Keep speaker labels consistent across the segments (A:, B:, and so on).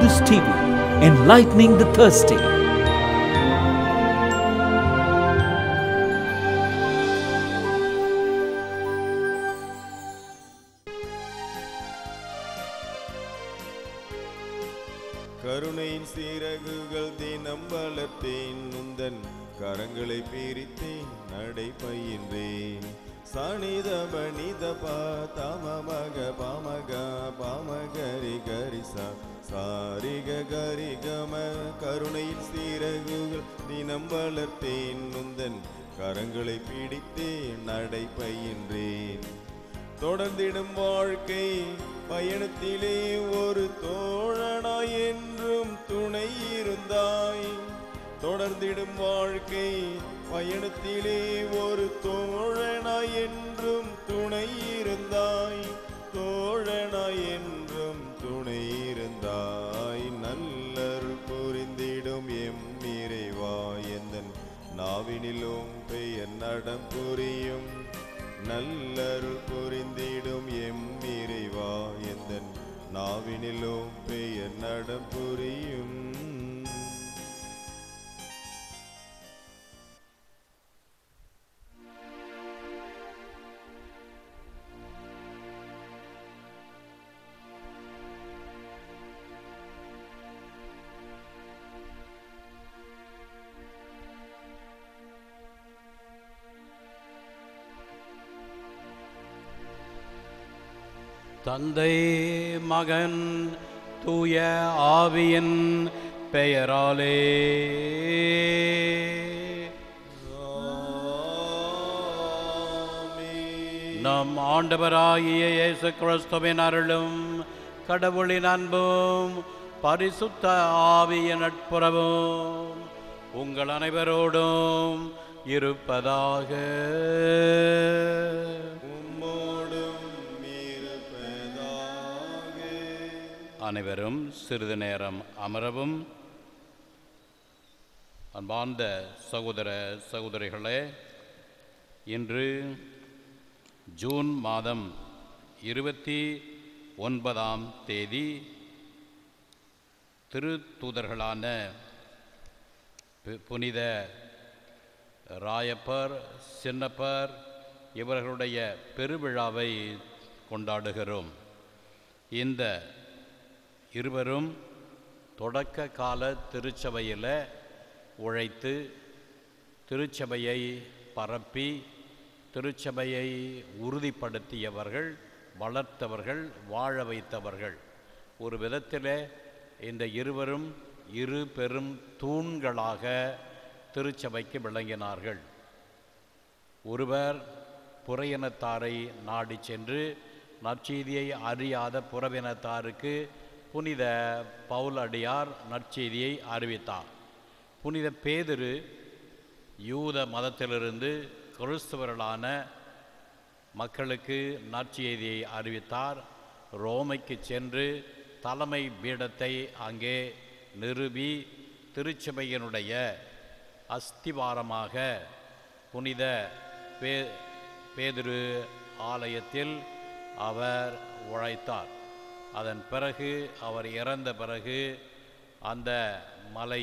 A: News TV, enlightening the thirsty.
B: கருணையின் சீரகுகள் தினம் வளர்த்தேன் உந்தன் கரங்களை பிரித்தேன் நடை பயின்றேன் சனித மனித பா தமமக பாமக பாமகரி கரிசா சாரிக கரி கம கருணையின் சீரகுகள் தினம் வளர்த்தேன் உந்தன் கரங்களை பிடித்தேன் நடை பயின்றேன் தொடர்ந்திடும் வாழ்க்கை பயணத்திலே ஒரு தோழனாய் என்றும் துணை இருந்தாய் தொடர்ந்திடும் வாழ்க்கை பயணத்திலே ஒரு தோழனாய் என்றும் துணை இருந்தாய் தோழனாய் என்றும் துணை இருந்தாய் நல்லருள் புரிந்திடும் எம் இறைவா எந்தன் நாவினிலும் பெயர் நடம் புரியும் நல்லருள் புரிந்திடும் எம் இறைவா எந்தன் நாவினிலும் பெயர் நடம் புரியும்
C: தந்தை மகன் தூய ஆவியின் பெயராலே
B: ஆமென்.
C: நம் ஆண்டவராகிய இயேசு கிறிஸ்துவின் அருளும் கடவுளின் அன்பும் பரிசுத்த ஆவியின் நட்புறவும் உங்கள் அனைவரோடும் இருப்பதாக
B: உம்மோடும் இருப்பதாக
C: அனைவரும் சிறிது நேரம் அமரவும் அன்பார்ந்த சகோதர சகோதரிகளே இன்று ஜூன் மாதம் இருபத்தி ஒன்பதாம் தேதி திருத்தூதர்களான பு- புனித ராயப்பர் சின்னப்பர் இவர்களுடைய பெருவிழாவை கொண்டாடுகிறோம் இந்த இருவரும் தொடக்க கால திருச்சபையில் உழைத்து திருச்சபையை பரப்பி திருச்சபையை உறுதிப்படுத்தியவர்கள் வளர்த்தவர்கள் வாழ வைத்தவர்கள் ஒரு விதத்தில் இந்த இருவரும் இரு பெரும் தூண்களாக திருச்சபைக்கு விளங்கினார்கள் ஒருவர் புறையினத்தாரை நாடி சென்று நற்செய்தியை அறியாத புறவினத்தாருக்கு புனித பவுல் அடியார் நற்செய்தியை அறிவித்தார் புனித பேதுரு யூத மதத்திலிருந்து கிறிஸ்தவர்களான மக்களுக்கு நற்செய்தியை அறிவித்தார் ரோமைக்கு சென்று தலைமை பீடத்தை அங்கே நிறுவி திருச்சபையினுடைய அஸ்திவாரமாக புனித பே பேதுரு ஆலயத்தில் அவர் உழைத்தார் அதன் பிறகு அவர் இறந்த பிறகு அந்த மலை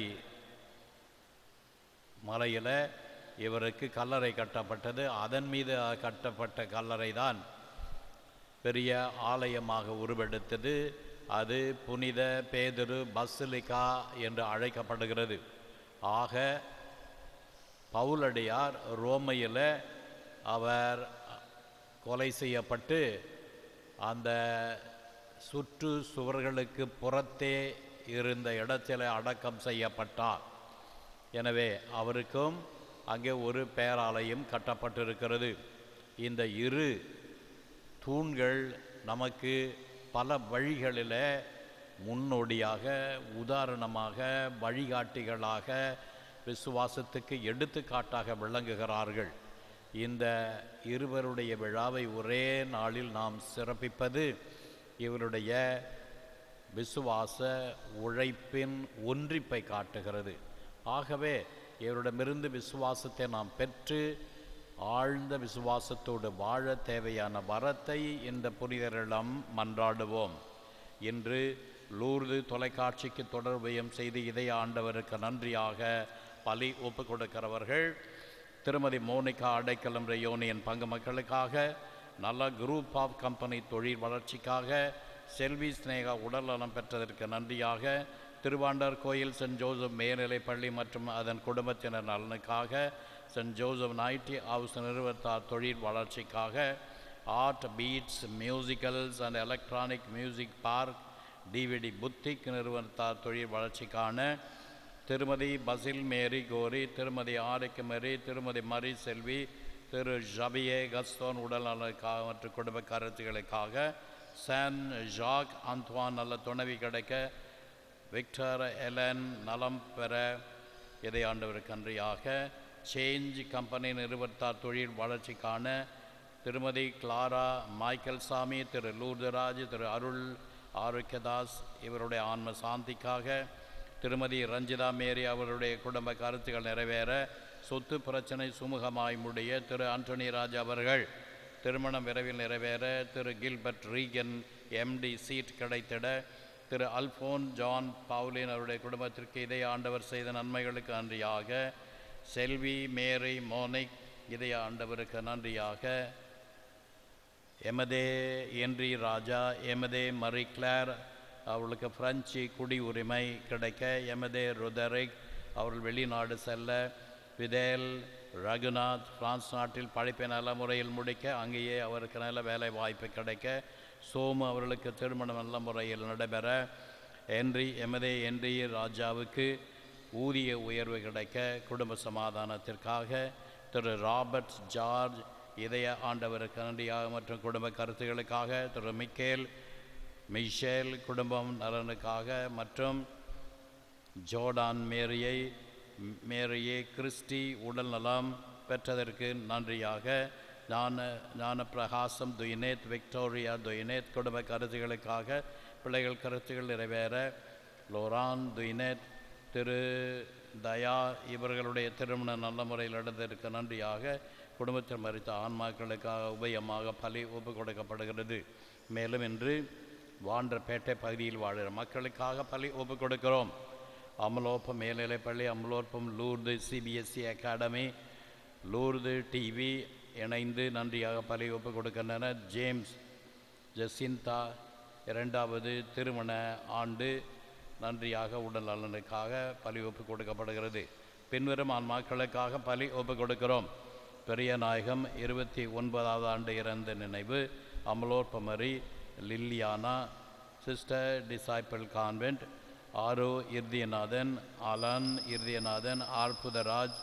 C: மலையில் இவருக்கு கல்லறை கட்டப்பட்டது அதன் மீது கட்டப்பட்ட கல்லறை தான் பெரிய ஆலயமாக உருவெடுத்தது அது புனித பேதுரு பஸ்லிகா என்று அழைக்கப்படுகிறது ஆக பவுலடியார் ரோமையில் அவர் கொலை செய்யப்பட்டு அந்த சுற்று சுவர்களுக்கு புறத்தே இருந்த இடத்தில் அடக்கம் செய்யப்பட்டார் எனவே அவருக்கும் அங்கே ஒரு பேராலயம் கட்டப்பட்டிருக்கிறது இந்த இரு தூண்கள் நமக்கு பல வழிகளில் முன்னோடியாக உதாரணமாக வழிகாட்டிகளாக விசுவாசத்துக்கு எடுத்துக்காட்டாக விளங்குகிறார்கள் இந்த இருவருடைய விழாவை ஒரே நாளில் நாம் சிறப்பிப்பது இவருடைய விசுவாச உழைப்பின் ஒன்றிப்பை காட்டுகிறது ஆகவே இவரிடமிருந்து விசுவாசத்தை நாம் பெற்று ஆழ்ந்த விசுவாசத்தோடு வாழ தேவையான வரத்தை இந்த புனிதரிடம் மன்றாடுவோம் இன்று லூர்து தொலைக்காட்சிக்கு தொடர்பையும் செய்து இதய ஆண்டவருக்கு நன்றியாக பலி ஒப்பு கொடுக்கிறவர்கள் திருமதி மோனிகா அடைக்கலம் யூனியன் பங்கு மக்களுக்காக நல்ல குரூப் ஆஃப் கம்பெனி தொழில் வளர்ச்சிக்காக செல்வி ஸ்னேகா உடல்நலம் பெற்றதற்கு நன்றியாக திருவாண்டர் கோயில் சென்ட் ஜோசப் மேல்நிலைப் பள்ளி மற்றும் அதன் குடும்பத்தினர் நலனுக்காக சென்ட் ஜோசப் நைட்டி ஹவுஸ் நிறுவனத்தார் தொழில் வளர்ச்சிக்காக Art Beats Musicals and Electronic Music Park DVD boutique நிறுவனத்தார் தொழில் வளர்ச்சிக்கான திருமதி பசில் மேரி கோரி திருமதி ஆரிக்கு மேரி திருமதி மரி செல்வி திரு ஜபியே கஸ்தோன் உடல் நலனுக்காக மற்றும் குடும்ப கருத்துகளுக்காக சான் ஜாக் அந்த்வான் நல்ல துணைவி கிடைக்க விக்டர் எலன் நலம் பெற இதை ஆண்டவருக்கு அன்றியாக சேஞ்ச் கம்பெனி நிறுவனத்தார் தொழில் வளர்ச்சிக்கான திருமதி கிளாரா மைக்கேல் சாமி திரு லூர்தராஜ் திரு அருள் ஆரோக்கியதாஸ் இவருடைய ஆன்ம சாந்திக்காக திருமதி ரஞ்சிதா மேரி அவருடைய குடும்ப கருத்துக்கள் நிறைவேற சொத்து பிரச்சனை சுமூகமாய் முடிய திரு ஆண்டனி ராஜ் அவர்கள் திருமணம் விரைவில் நிறைவேற திரு கில்பர்ட் ரீகன் எம்டி சீட் கிடைத்திட திரு அல்போன் ஜான் பவுலின் அவருடைய குடும்பத்திற்கு இதய ஆண்டவர் செய்த நன்மைகளுக்கு நன்றியாக செல்வி மேரி மோனிக் இதய ஆண்டவருக்கு நன்றியாக எமதே என்றி ராஜா எமதே மரி கிளார் அவர்களுக்கு பிரெஞ்சு குடி உரிமை கிடைக்க எமதே ருதரிக் அவர்கள் வெளிநாடு செல்ல விதேல் ரகுநாத் பிரான்ஸ் நாட்டில் படிப்பை நல்ல முறையில் முடிக்க அங்கேயே அவருக்கு நல்ல வேலை வாய்ப்பு கிடைக்க சோமு அவர்களுக்கு திருமணம் நல்ல முறையில் நடைபெற என்றி எமதே என்றி ராஜாவுக்கு ஊதிய உயர்வு கிடைக்க குடும்ப சமாதானத்திற்காக திரு ராபர்ட் ஜார்ஜ் இதய ஆண்டவருக்கு நன்றியாக மற்றும் குடும்ப கருத்துகளுக்காக திரு மிக்கேல் மிஷேல் குடும்பம் நலனுக்காக மற்றும் ஜோர்டான் மேரியை மேரியை கிறிஸ்டி உடல் நலம் பெற்றதற்கு நன்றியாக ஞான ஞான பிரகாசம் துயினேத் விக்டோரியா துயினேத் குடும்ப கருத்துகளுக்காக பிள்ளைகள் கருத்துகள் நிறைவேற லோரான் துயினேத் திரு தயா இவர்களுடைய திருமணம் நல்ல முறையில் நடந்ததற்கு நன்றியாக குடும்பத்தில் மறித்த ஆன்மாக்களுக்காக உபயமாக பலி ஒப்பு கொடுக்கப்படுகிறது மேலும் இன்று வாண்டர்பேட்டை பகுதியில் வாழ்கிற மக்களுக்காக பலி ஒப்பு கொடுக்கிறோம் அமலோப்பம் மேல்நிலைப்பள்ளி Amalorpavam Lourdes CBSE academy Lourdes TV இணைந்து நன்றியாக பலி ஒப்பு கொடுக்கின்றன ஜேம்ஸ் ஜெசிந்தா இரண்டாவது திருமண ஆண்டு நன்றியாக உடல் நலனுக்காக பலி ஒப்பு கொடுக்கப்படுகிறது பின்வரும் ஆன்மாக்களுக்காக பலி ஒப்பு கொடுக்கிறோம் பெரிய நாயகம் இருபத்தி ஒன்பதாவது ஆண்டு இறந்த நினைவு Amalorpamary Liliana sister disciple convent ஆரோ இர்தியநாதன் அலன் இர்தியநாதன் ஆர்புதராஜ்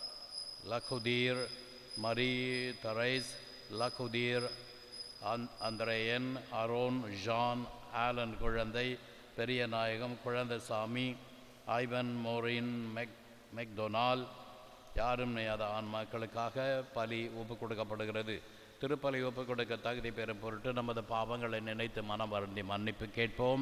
C: லகுதீர் மரி தரைஸ் லகுதீர் அந் அந்திரேயன் அரோன் ஜான் ஆலன் குழந்தை பெரிய நாயகம் குழந்தைசாமி ஐவன் மோரின் மெக் மெக்டொனால் யாரும் நேயாத ஆன்மாக்களுக்காக பலி ஒப்பு கொடுக்கப்படுகிறது திருப்பலி ஒப்பு கொடுக்க தகுதி பெறும் பொருட்டு நமது பாவங்களை நினைத்து மனம் வருந்தி மன்னிப்பு கேட்போம்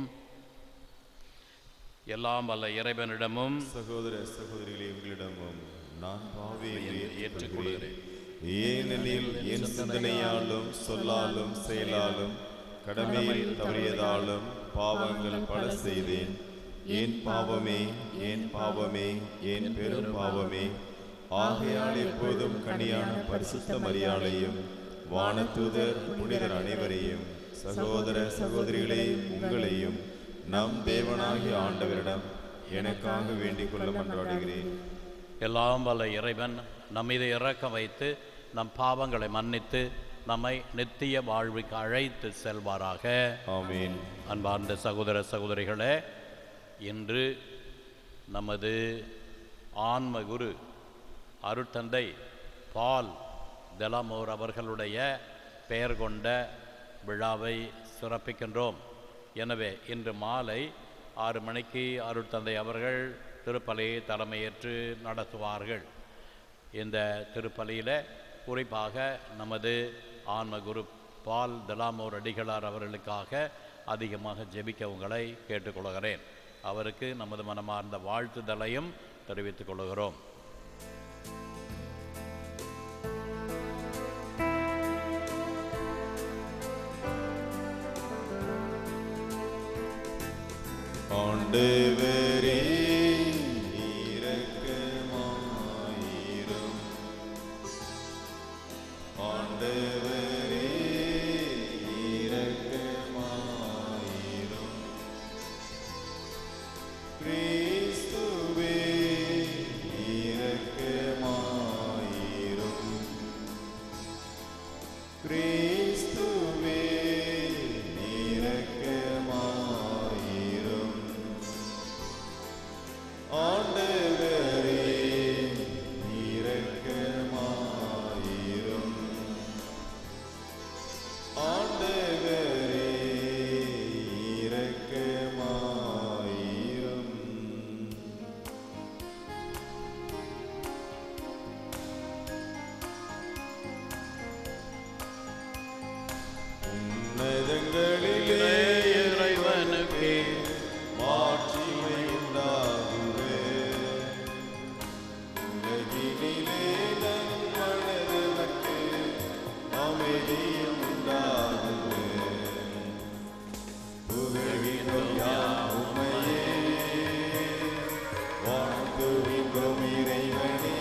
C: எல்லாம் வல்ல இறைவனிடமும்
B: சகோதர சகோதரிகளே உங்களிடமும் நான் பாவி என்று
C: ஏற்றுக்கொள்கிறேன்.
B: ஏற்றுக்கொள்கிறேன் ஏனெனில் என் சிந்தனையாலும் சொல்லாலும் செயலாலும் கடமையில் தவறியதாலும் பாவங்கள் பல செய்தேன் ஏன் பாவமே ஏன் பாவமே ஏன் பெரும் பாவமே ஆகையால் எப்போதும் கனியான பரிசுத்த மரியாதையும் வானதூதர் புனிதர் அனைவரையும் சகோதர சகோதரிகளே உங்களையும் நம் தேவனாகிய ஆண்டவரிடம் எனக்காக வேண்டிக் கொள்ள மன்றாடுகிறேன்
C: எல்லாம் வல்ல இறைவன் நம் மீது இறக்கம் வைத்து நம் பாவங்களை மன்னித்து நம்மை நித்திய வாழ்வுக்கு அழைத்து செல்வாராக
B: ஆமென்
C: அன்பார்ந்த சகோதர சகோதரிகளே இன்று நமது ஆன்ம குரு அருட்தந்தை பால் தெலாமோர் அவர்களுடைய பெயர் கொண்ட விழாவை சிறப்பிக்கின்றோம் எனவே இன்று மாலை ஆறு மணிக்கு அருட்தந்தை அவர்கள் திருப்பலியை தலைமையேற்று நடத்துவார்கள் இந்த திருப்பலியில் குறிப்பாக நமது ஆன்மகுரு பால் தலாமோர் அடிகளார் அவர்களுக்காக அதிகமாக ஜெபிக்க உங்களை கேட்டுக்கொள்கிறேன் அவருக்கு நமது மனமார்ந்த வாழ்த்துதலையும் தெரிவித்துக் கொள்கிறோம்
B: ஆண்டவரே இரக்கமாயிரும் ஆண்டவரே இரக்கமாயிரும் கிறிஸ்துவே இரக்கமாயிரும் கிறிஸ்துவே இரக்கமாயிரும் ஆண்டவரே இரக்கமாயிரும் ஆண்டவரே இரக்கமாயிரும் உன்னதங்களிலே
C: இறைவனுக்கே
B: மாட்சிமை உண்டாகுவே உலகினிலே நம் மனதனுக்கு அமைதியும் உண்டாகுவே புகழ்கின்றோம் யாம் உம்மையே வாழ்த்துகின்றோம் இறைவனே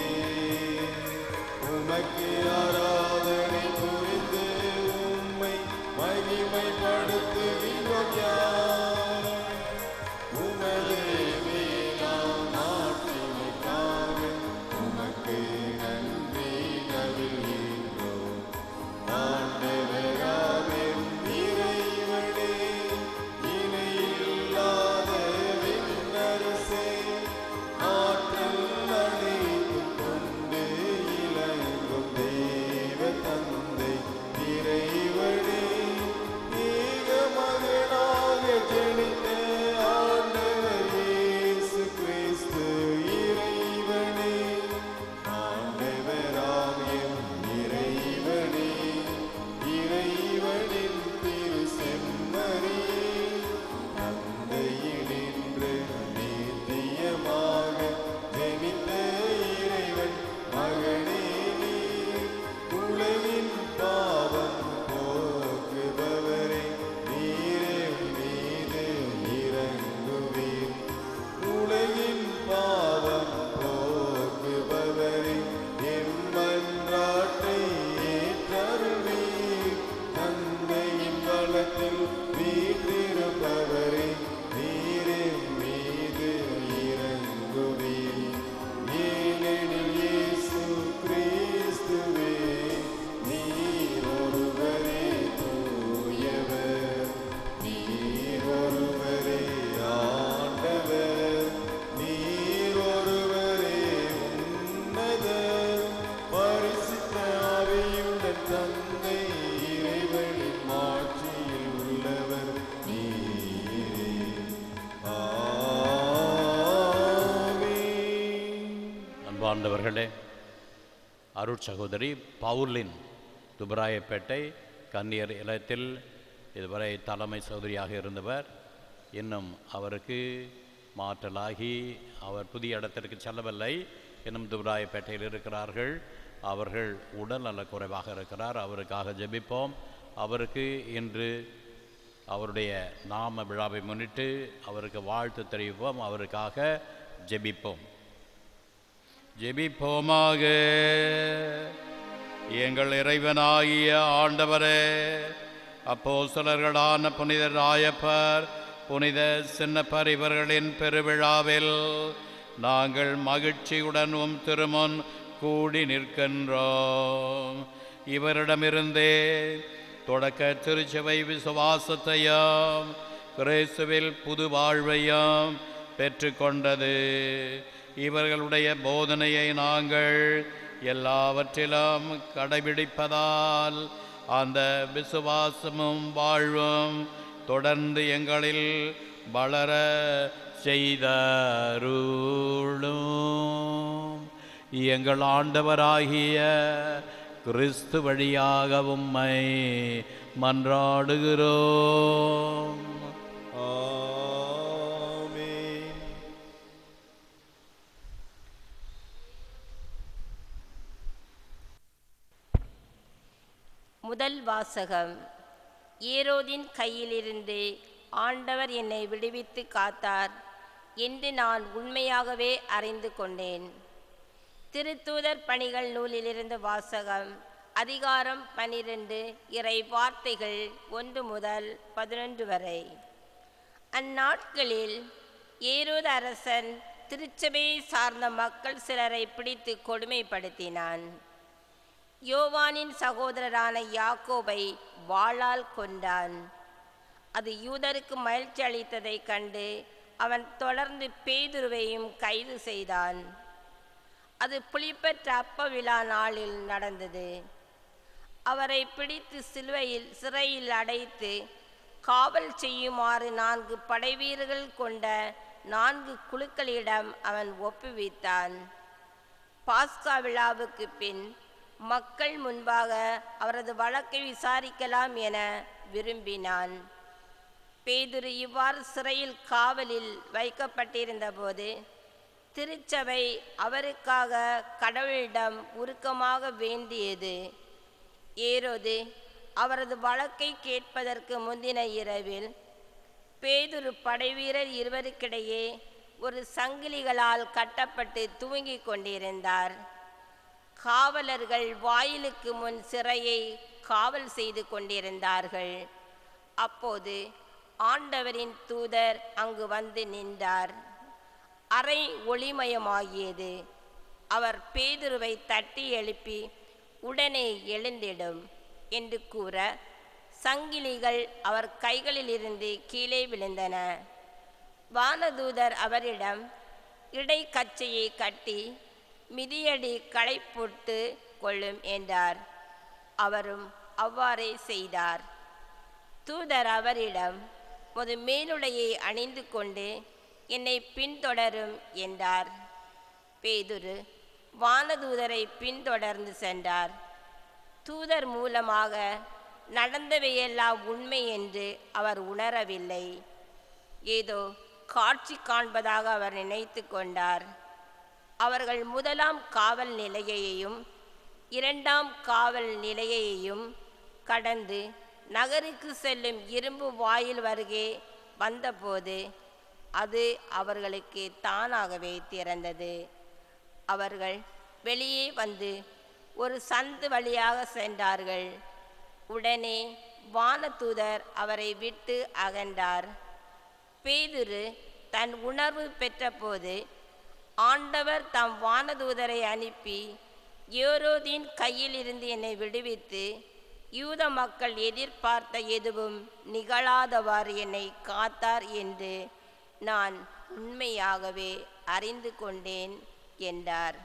B: உமக்கு ஆராதனை புரிந்து உம்மை மகிமைப்படுத்துகின்றோம் யாம் உமது மேலாம் மாட்சிமைக்காக உமக்கு நன்றி நல்கின்றோம் ஆண்டவராமே இறைவனே இணையில்லாத விண்ணரசே ஆற்றல் அனைத்தும் கொண்டு இலங்கும் தேவ தந்தை இறைவனே ஏக மகனாக ஜனித்த ஆண்டவர் இயேசு கிறிஸ்து இறைவனே ஆண்டவராகிய இறைவனே இறைவனின் திரு செம்மறியே தந்தையினின்று நீத்தியமாக ஜெனித்த இறைவன் மகனே நீ உலகின் பாவம் போக்குபவரே நீரே மீது இறங்குவீர் உலகின் பாவம் போக்குபவரே எம்மன்றாட்டை ஏற்றருளீர் தந்தையின் வளத்தில் வீற்றிருப்பவரே நீரே மீது இறங்குவீர் ஏனெனில் இயேசு கிறிஸ்துவே நீர் ஒருவரே தூயவர் நீர் ஒருவரே ஆண்டவர் நீர் ஒருவரே உன்னதர் பரிசுத்த ஆவியுடன் தந்தை இறைவனின் மாட்சியில் உள்ளவர் நீரே ஆமென்
C: அன்பார்ந்தவர்களே அருட்சகோதரி பவுலின் துபராயப்பேட்டை கன்னியர் இல்லத்தில் இதுவரை தலைமை சகோதரியாக இருந்தவர் இன்னும் அவருக்கு மாற்றலாகி அவர் புதிய இடத்திற்கு செல்லவில்லை இன்னும் துபராயப்பேட்டையில் இருக்கிறார்கள் அவர்கள் உடல் நல குறைவாக இருக்கிறார் அவருக்காக ஜெபிப்போம் அவருக்கு இன்று அவருடைய நாம விழாவை முன்னிட்டு அவருக்கு வாழ்த்து தெரிவிப்போம் அவருக்காக ஜெபிப்போம் ஜெபிப்போமாக எங்கள் இறைவனாகிய ஆண்டவரே அப்போஸ்தலர்களான புனித ராயப்பர் புனித சின்னப்பர் இவர்களின் பெருவிழாவில் நாங்கள் மகிழ்ச்சியுடன் உம் திருமுன் கூடி நிற்கின்றோம் இவரிடமிருந்தே தொடக்க திருச்சபை விசுவாசத்தையும் கிறிஸ்துவில் புது வாழ்வையும் பெற்றுக்கொண்டது இவர்களுடைய போதனையை நாங்கள் எல்லாவற்றிலும் கடைபிடிப்பதால் அந்த விசுவாசமும் வாழ்வும் தொடர்ந்து எங்களில் வளர செய்தருளும் எங்கள் ஆண்டவராகிய கிறிஸ்து வழியாக உம்மை மன்றாடுகிறோம்
B: ஆமென்
D: முதல் வாசகம் ஏரோதின் கையிலிருந்து ஆண்டவர் என்னை விடுவித்து காத்தார் என்று நான் உண்மையாகவே அறிந்து கொண்டேன் திருத்தூதர் பணிகள் நூலிலிருந்து வாசகம் அதிகாரம் பனிரெண்டு இறை வார்த்தைகள் ஒன்று முதல் பதினொன்று வரை அந்நாட்களில் ஏரோது அரசன் திருச்சபையை சார்ந்த மக்கள் சிலரை பிடித்து கொடுமைப்படுத்தினான் யோவானின் சகோதரரான யாக்கோபை வாளால் கொண்டான் அது யூதருக்கு மகிழ்ச்சி அளித்ததைக் கண்டு அவன் தொடர்ந்து பேதுருவையும் கைது செய்தான் அது புலிப்பெற்ற அப்ப விழா நாளில் நடந்தது அவரை பிடித்து சிலுவையில் சிறையில் அடைத்து காவல் செய்யுமாறு நான்கு படைவீரர்கள் கொண்ட நான்கு குழுக்களிடம் அவன் ஒப்புவித்தான் பாஸ்கா விழாவுக்கு பின் மக்கள் முன்பாக அவரது வழக்கை விசாரிக்கலாம் என விரும்பினான் பேதுரு இவ்வாறு சிறையில் காவலில் வைக்கப்பட்டிருந்தபோது திருச்சபை அவருக்காக கடவுளிடம் உருக்கமாக வேண்டியது ஏரோது அவரது வழக்கை கேட்பதற்கு முந்தின இரவில் பேதுரு படைவீரர் இருவருக்கிடையே ஒரு சங்கிலிகளால் கட்டப்பட்டு தூங்கிக் கொண்டிருந்தார் காவலர்கள் வாயிலுக்கு முன் சிறையை காவல் செய்து கொண்டிருந்தார்கள் அப்போது ஆண்டவரின் தூதர் அங்கு வந்து நின்றார் அறை ஒளிமயமாகியது அவர் பேதுருவை தட்டி எழுப்பி உடனே எழுந்திடும் என்று கூற சங்கிலிகள் அவர் கைகளிலிருந்து கீழே விழுந்தன வானதூதர் அவரிடம் இடைக்கச்சையை கட்டி மிதியடி களை போட்டு கொள்ளும் என்றார் அவரும் அவ்வாறே செய்தார் தூதர் அவரிடம் ஒரு மேலுடையை அணிந்து கொண்டு என்னை பின்தொடரும் என்றார் பேதுரு வானதூதரை பின்தொடர்ந்து சென்றார் தூதர் மூலமாக நடந்தவையெல்லாம் உண்மை என்று அவர் உணரவில்லை ஏதோ காட்சி காண்பதாக அவர் நினைத்து கொண்டார் அவர்கள் முதலாம் காவல் நிலையையும் இரண்டாம் காவல் நிலையையும் கடந்து நகருக்கு செல்லும் இரும்பு வாயில் வருகே வந்தபோது அது அவர்களுக்கு தானாகவே திறந்தது அவர்கள் வெளியே வந்து ஒரு சந்து வழியாக சென்றார்கள் உடனே வானதூதர் அவரை விட்டு அகன்றார் பேதுரு தன் உணர்வு பெற்றபோது ஆண்டவர் தம் வானதூதரை அனுப்பி யோரோதின் கையில் இருந்து என்னை விடுவித்து யூத மக்கள் எதிர்பார்த்த எதுவும் நிகழாதவாறு என்னை காத்தார் என்று நான் உண்மையாகவே அறிந்து கொண்டேன் என்றார்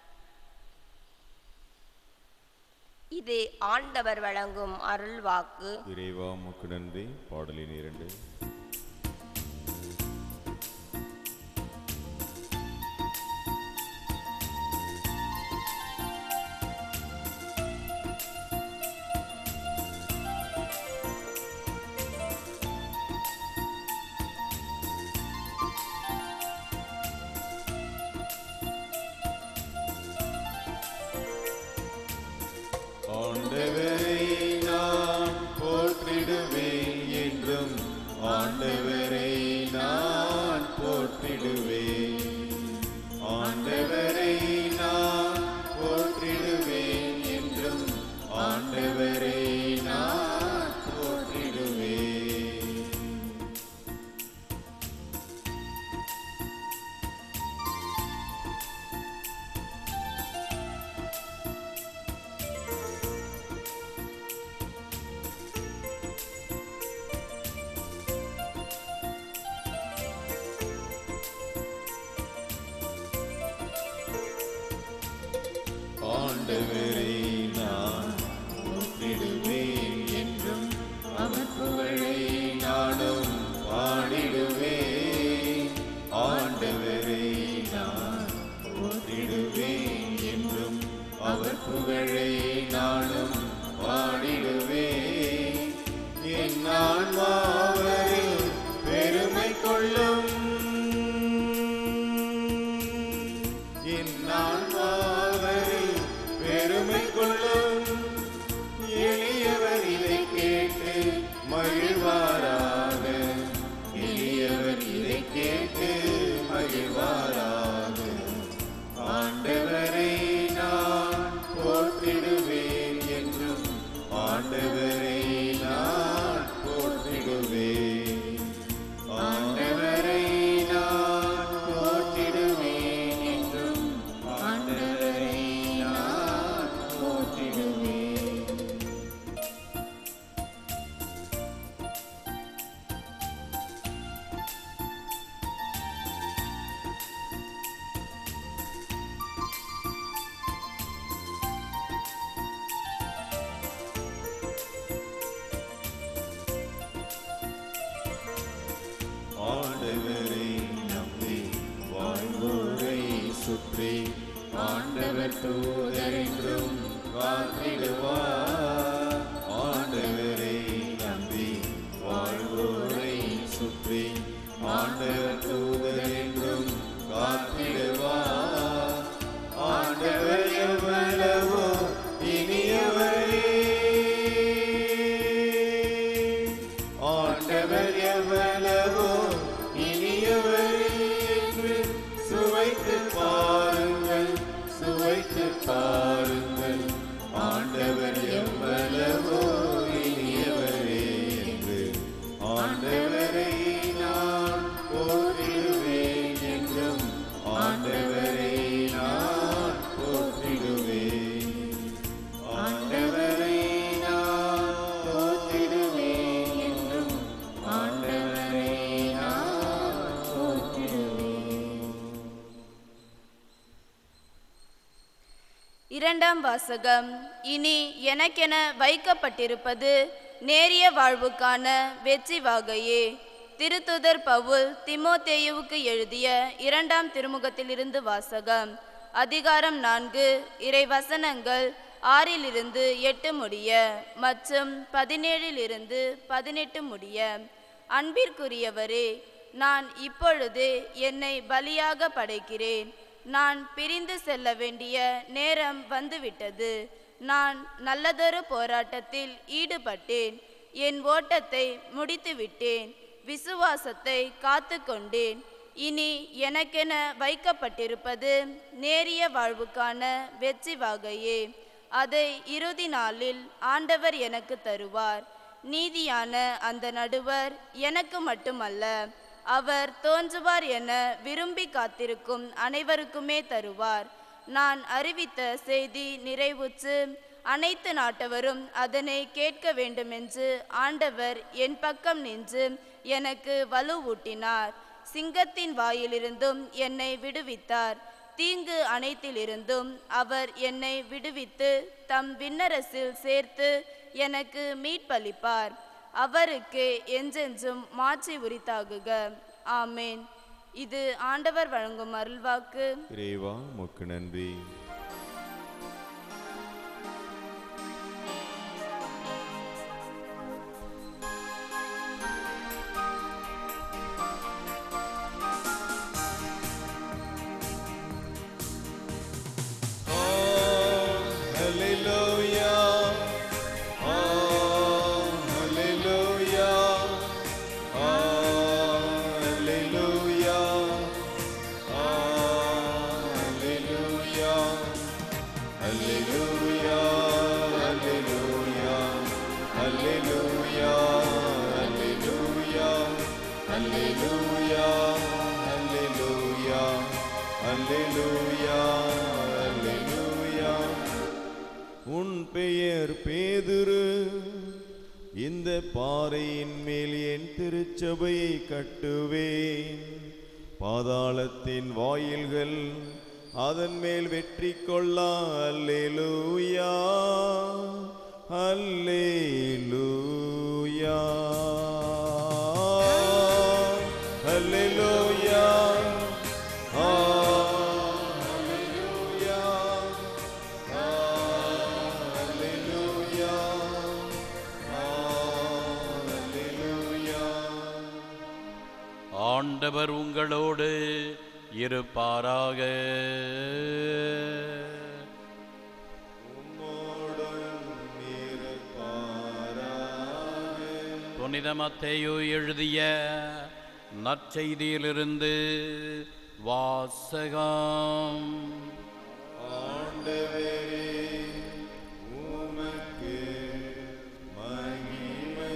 D: இது ஆண்டவர் வழங்கும் அருள்வாக்கு
B: இறைவா உமக்கு நன்றி பாடலின் இரண்டு ஆண்டவரை நான் போற்றிடுவேன் என்றும் ஆண்டவரை நான் போற்றிடுவேன் ஆண்டவரை நான் போற்றிடுவேன் என்றும் ஆண்டவரை நான் போற்றிடுவேன் ஆண்டவரை நான் போற்றிடுவேன் என்றும் அவர் புகழை நானும் பாடிடுவேன் ஆண்டவரை நான் போற்றிடுவேன் என்றும் அவர் புகழை நானும் பாடிடுவேன் என் ஆன்மாவரில் பெருமை கொள்ளும் என் ஆன்மாவரில் பெருமை கொள்ளும் எளியவர் இதை கேட்டு மகிழ்வாராக சுற்றி ஆண்டவர் தூதர் என்றும் காத்திடுவார் ஆண்டவரை நம்பி வாழ்வோரை சுற்றி ஆண்டவர் தூதர் என்றும் காத்திடுவார் ஆண்டவர் எவ்வளவோ இனியவரே ஆண்டவர் எவ்வளவோ இனியவரே என்று சுவைத்து பாருங்கள் சுவைத்து பாருங்கள் ஆண்டவர் எவ்வளவோ இனியவரே என்று ஆண்டவரை நான் போற்றிடுவேன் என்றும் ஆண்டவரை நான் போற்றிடுவேன் ஆண்டவரை நான் போற்றிடுவேன் என்றும் ஆண்டவரை நான் போற்றிடுவேன்
E: இரண்டாம் வாசகம் இனி எனக்கென வைக்கப்பட்டிருப்பது நேரிய வாழ்வுக்கான வெற்றி வாகையே திருத்துதர் பவுல் திமோத்தேயுவுக்கு எழுதிய இரண்டாம் திருமுகத்திலிருந்து வாசகம் அதிகாரம் நான்கு இறை வசனங்கள் ஆறிலிருந்து எட்டு முடிய மற்றும் பதினேழிலிருந்து பதினெட்டு முடிய அன்பிற்குரியவரே நான் இப்பொழுது என்னை பலியாக படைக்கிறேன் நான் பிரிந்து செல்ல வேண்டிய நேரம் வந்துவிட்டது நான் நல்லதொரு போராட்டத்தில் ஈடுபட்டேன் என் ஓட்டத்தை முடித்துவிட்டேன் விசுவாசத்தை காத்து கொண்டேன் இனி எனக்கென வைக்கப்பட்டிருப்பது நேரிய வாழ்வுக்கான வெற்றி வாகையே அதை இறுதி நாளில் ஆண்டவர் எனக்கு தருவார் நீதியான அந்த நடுவர் எனக்கு மட்டுமல்ல அவர் தோன்றுவார் என விரும்பி காத்திருக்கும் அனைவருக்குமே தருவார் நான் அறிவித்த செய்தி நிறைவுற்று அனைத்து நாட்டவரும் அதனை கேட்க வேண்டுமென்று ஆண்டவர் என் பக்கம் நின்று எனக்கு வலுவூட்டினார் சிங்கத்தின் வாயிலிருந்தும் என்னை விடுவித்தார் தீங்கு அனைத்திலிருந்தும் அவர் என்னை விடுவித்து தம் விண்ணரசில் சேர்த்து எனக்கு மீட்பளிப்பார் அவருக்கு என்றென்றும் மாற்றி உரித்தாகுக ஆமேன் இது ஆண்டவர் வழங்கும் அருள்வாக்கு
B: இறைவா உமக்கு நன்றி Hallelujah. Oh, hallelujah. Hallelujah. Hallelujah. Hallelujah. Hallelujah. Hallelujah. Hallelujah. Hallelujah. Hallelujah. Hallelujah. Hallelujah. உன் பெயர் பேதுரு இந்த பாறையின் மேல் என் திருச்சபையை கட்டுவேன் பாதாளத்தின் வாயில்கள் அதன் மேல் வெற்றி கொள்ளா அல்லேலூயா அல்லேலூயா அல்லேலூயா அல்லேலூயா
C: ஆண்டவர் உங்களோடு இருப்பாராக புனித மத்தேயு எழுதிய நற்செய்தியிலிருந்து வாசகம்
B: ஆண்டவரே உமக்கு மகிமை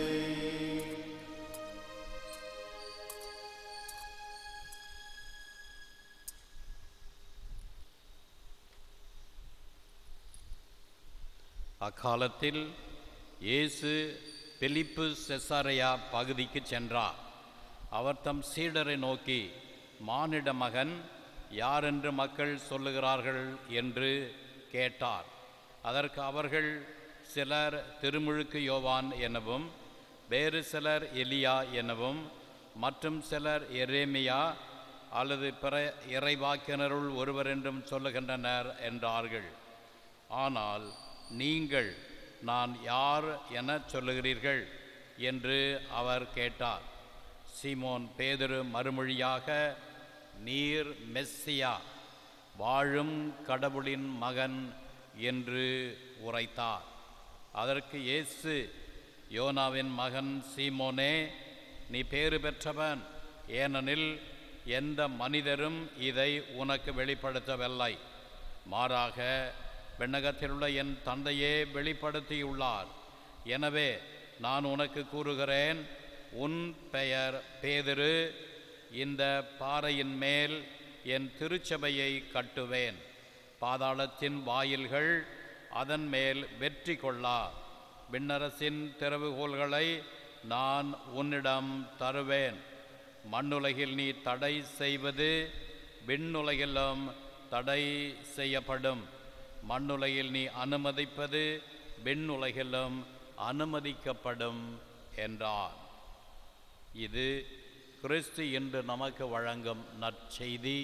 C: அக்காலத்தில் இயேசு பிலிப்பு செசாரையா பகுதிக்கு சென்றார் அவர் தம் சீடரை நோக்கி மானிட மகன் யாரென்று மக்கள் சொல்லுகிறார்கள் என்று கேட்டார் அதற்கு அவர்கள் சிலர் திருமுழுக்கு யோவான் எனவும் வேறு சிலர் எலியா எனவும் மற்றும் சிலர் எரேமியா அல்லது பிற இறைவாக்கினருள் ஒருவர் என்றும் சொல்லுகின்றனர் என்றார்கள் ஆனால் நீங்கள் நான் யார் என சொல்லுகிறீர்கள் என்று அவர் கேட்டார் சீமோன் பேதுரு மறுமொழியாக நீர் மெஸ்ஸியா வாழும் கடவுளின் மகன் என்று உரைத்தார் அதற்கு இயேசு யோனாவின் மகன் சீமோனே நீ பேறு பெற்றவன் ஏனெனில் எந்த மனிதரும் இதை உனக்கு வெளிப்படுத்தவில்லை மாறாக விண்ணகத்திலுள்ள என் தந்தையே வெளிப்படுத்தியுள்ளார் எனவே நான் உனக்கு கூறுகிறேன் உன் பெயர் பேதிரு இந்த பாறையின் மேல் என் திருச்சபையை கட்டுவேன் பாதாளத்தின் வாயில்கள் அதன் மேல் வெற்றி கொள்ளா விண்ணரசின் திறவுகோல்களை நான் உன்னிடம் தருவேன் மண்ணுலகில் நீ தடை செய்வது விண்ணுலகிலும் தடை செய்யப்படும் மண்ணுலகில் நீ அனுமதிப்பது விண்ணுலகிலும் அனுமதிக்கப்படும் என்றார் இது கிறிஸ்து என்று நமக்கு வழங்கும் நற்செய்தி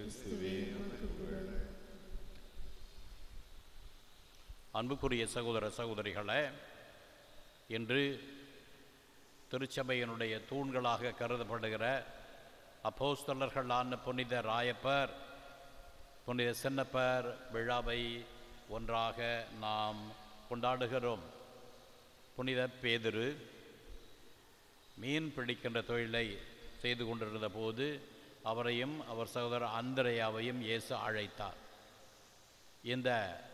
C: அன்புக்குரிய சகோதர சகோதரிகளே இன்று திருச்சபையினுடைய தூண்களாக கருதப்படுகிற அப்போஸ்தலர்களான புனித ராயப்பர் புனித சின்னப்பர் விழாவை ஒன்றாக நாம் கொண்டாடுகிறோம் புனித பேதுரு மீன் பிடிக்கின்ற தொழிலை செய்து கொண்டிருந்த போது அவரையும் அவர் சகோதரர் அந்திரையாவையும் இயேசு அழைத்தார் இந்த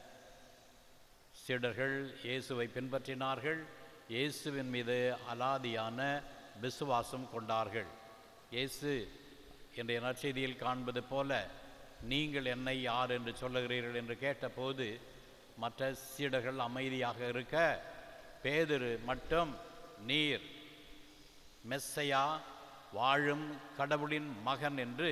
C: சீடர்கள் இயேசுவை பின்பற்றினார்கள் இயேசுவின் மீது அலாதியான விசுவாசம் கொண்டார்கள் இயேசு இன்றைய நற்செய்தியில் காண்பது போல நீங்கள் என்னை யார் என்று சொல்லுகிறீர்கள் என்று கேட்டபோது மற்ற சீடர்கள் அமைதியாக இருக்க பேதுரு மட்டும் நீர் மெஸ்ஸையா வாழும் கடவுளின் மகன் என்று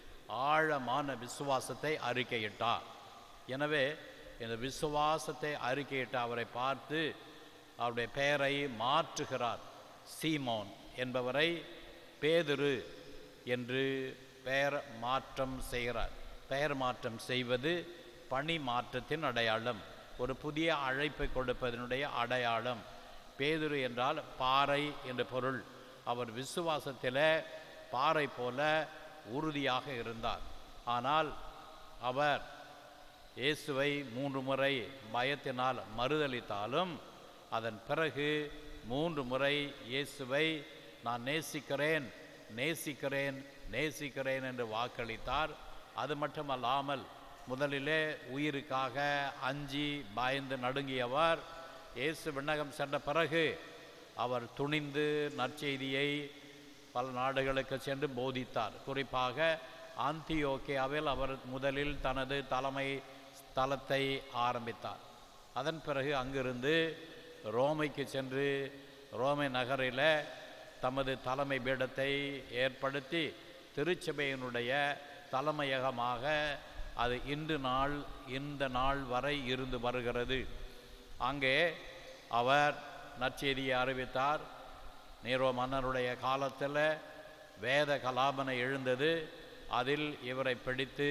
C: ஆழமான விசுவாசத்தை அறிக்கையிட்டார் எனவே இந்த விசுவாசத்தை அறிக்கையிட்ட அவரை பார்த்து அவருடைய பெயரை மாற்றுகிறார் சீமோன் என்பவரை பேதுரு என்று பெயர் மாற்றம் செய்கிறார் பெயர் மாற்றம் செய்வது பணி மாற்றத்தின் அடையாளம் ஒரு புதிய அழைப்பை கொடுப்பதனுடைய அடையாளம் பேதுரு என்றால் பாறை என்று பொருள் அவர் விசுவாசத்தில் பாறை போல உறுதியாக இருந்தார் ஆனால் அவர் இயேசுவை மூன்று முறை பயத்தினால் மறுதளித்தாலும் அதன் பிறகு மூன்று முறை இயேசுவை நான் நேசிக்கிறேன் நேசிக்கிறேன் நேசிக்கிறேன் என்று வாக்களித்தார் அது மட்டுமல்லாமல் முதலிலே உயிருக்காக அஞ்சி பயந்து நடுங்கியவர் இயேசு விண்ணகம் சென்ற பிறகு அவர் துணிந்து நற்செய்தியை பல நாடுகளுக்கு சென்று போதித்தார் குறிப்பாக ஆந்தியோக்கியாவில் அவர் முதலில் தனது தலைமை ஸ்தலத்தை ஆரம்பித்தார் அதன் பிறகு அங்கிருந்து ரோமைக்கு சென்று ரோமை நகரில் தமது தலைமை பீடத்தை ஏற்படுத்தி திருச்சபையினுடைய தலைமையகமாக அது இன்று நாள் இந்த நாள் வரை இருந்து வருகிறது அங்கே அவர் நற்செய்தியை அறிவித்தார் நீரோ மன்னருடைய காலத்தில் வேத கலாபனை எழுந்தது அதில் இவரை பிடித்து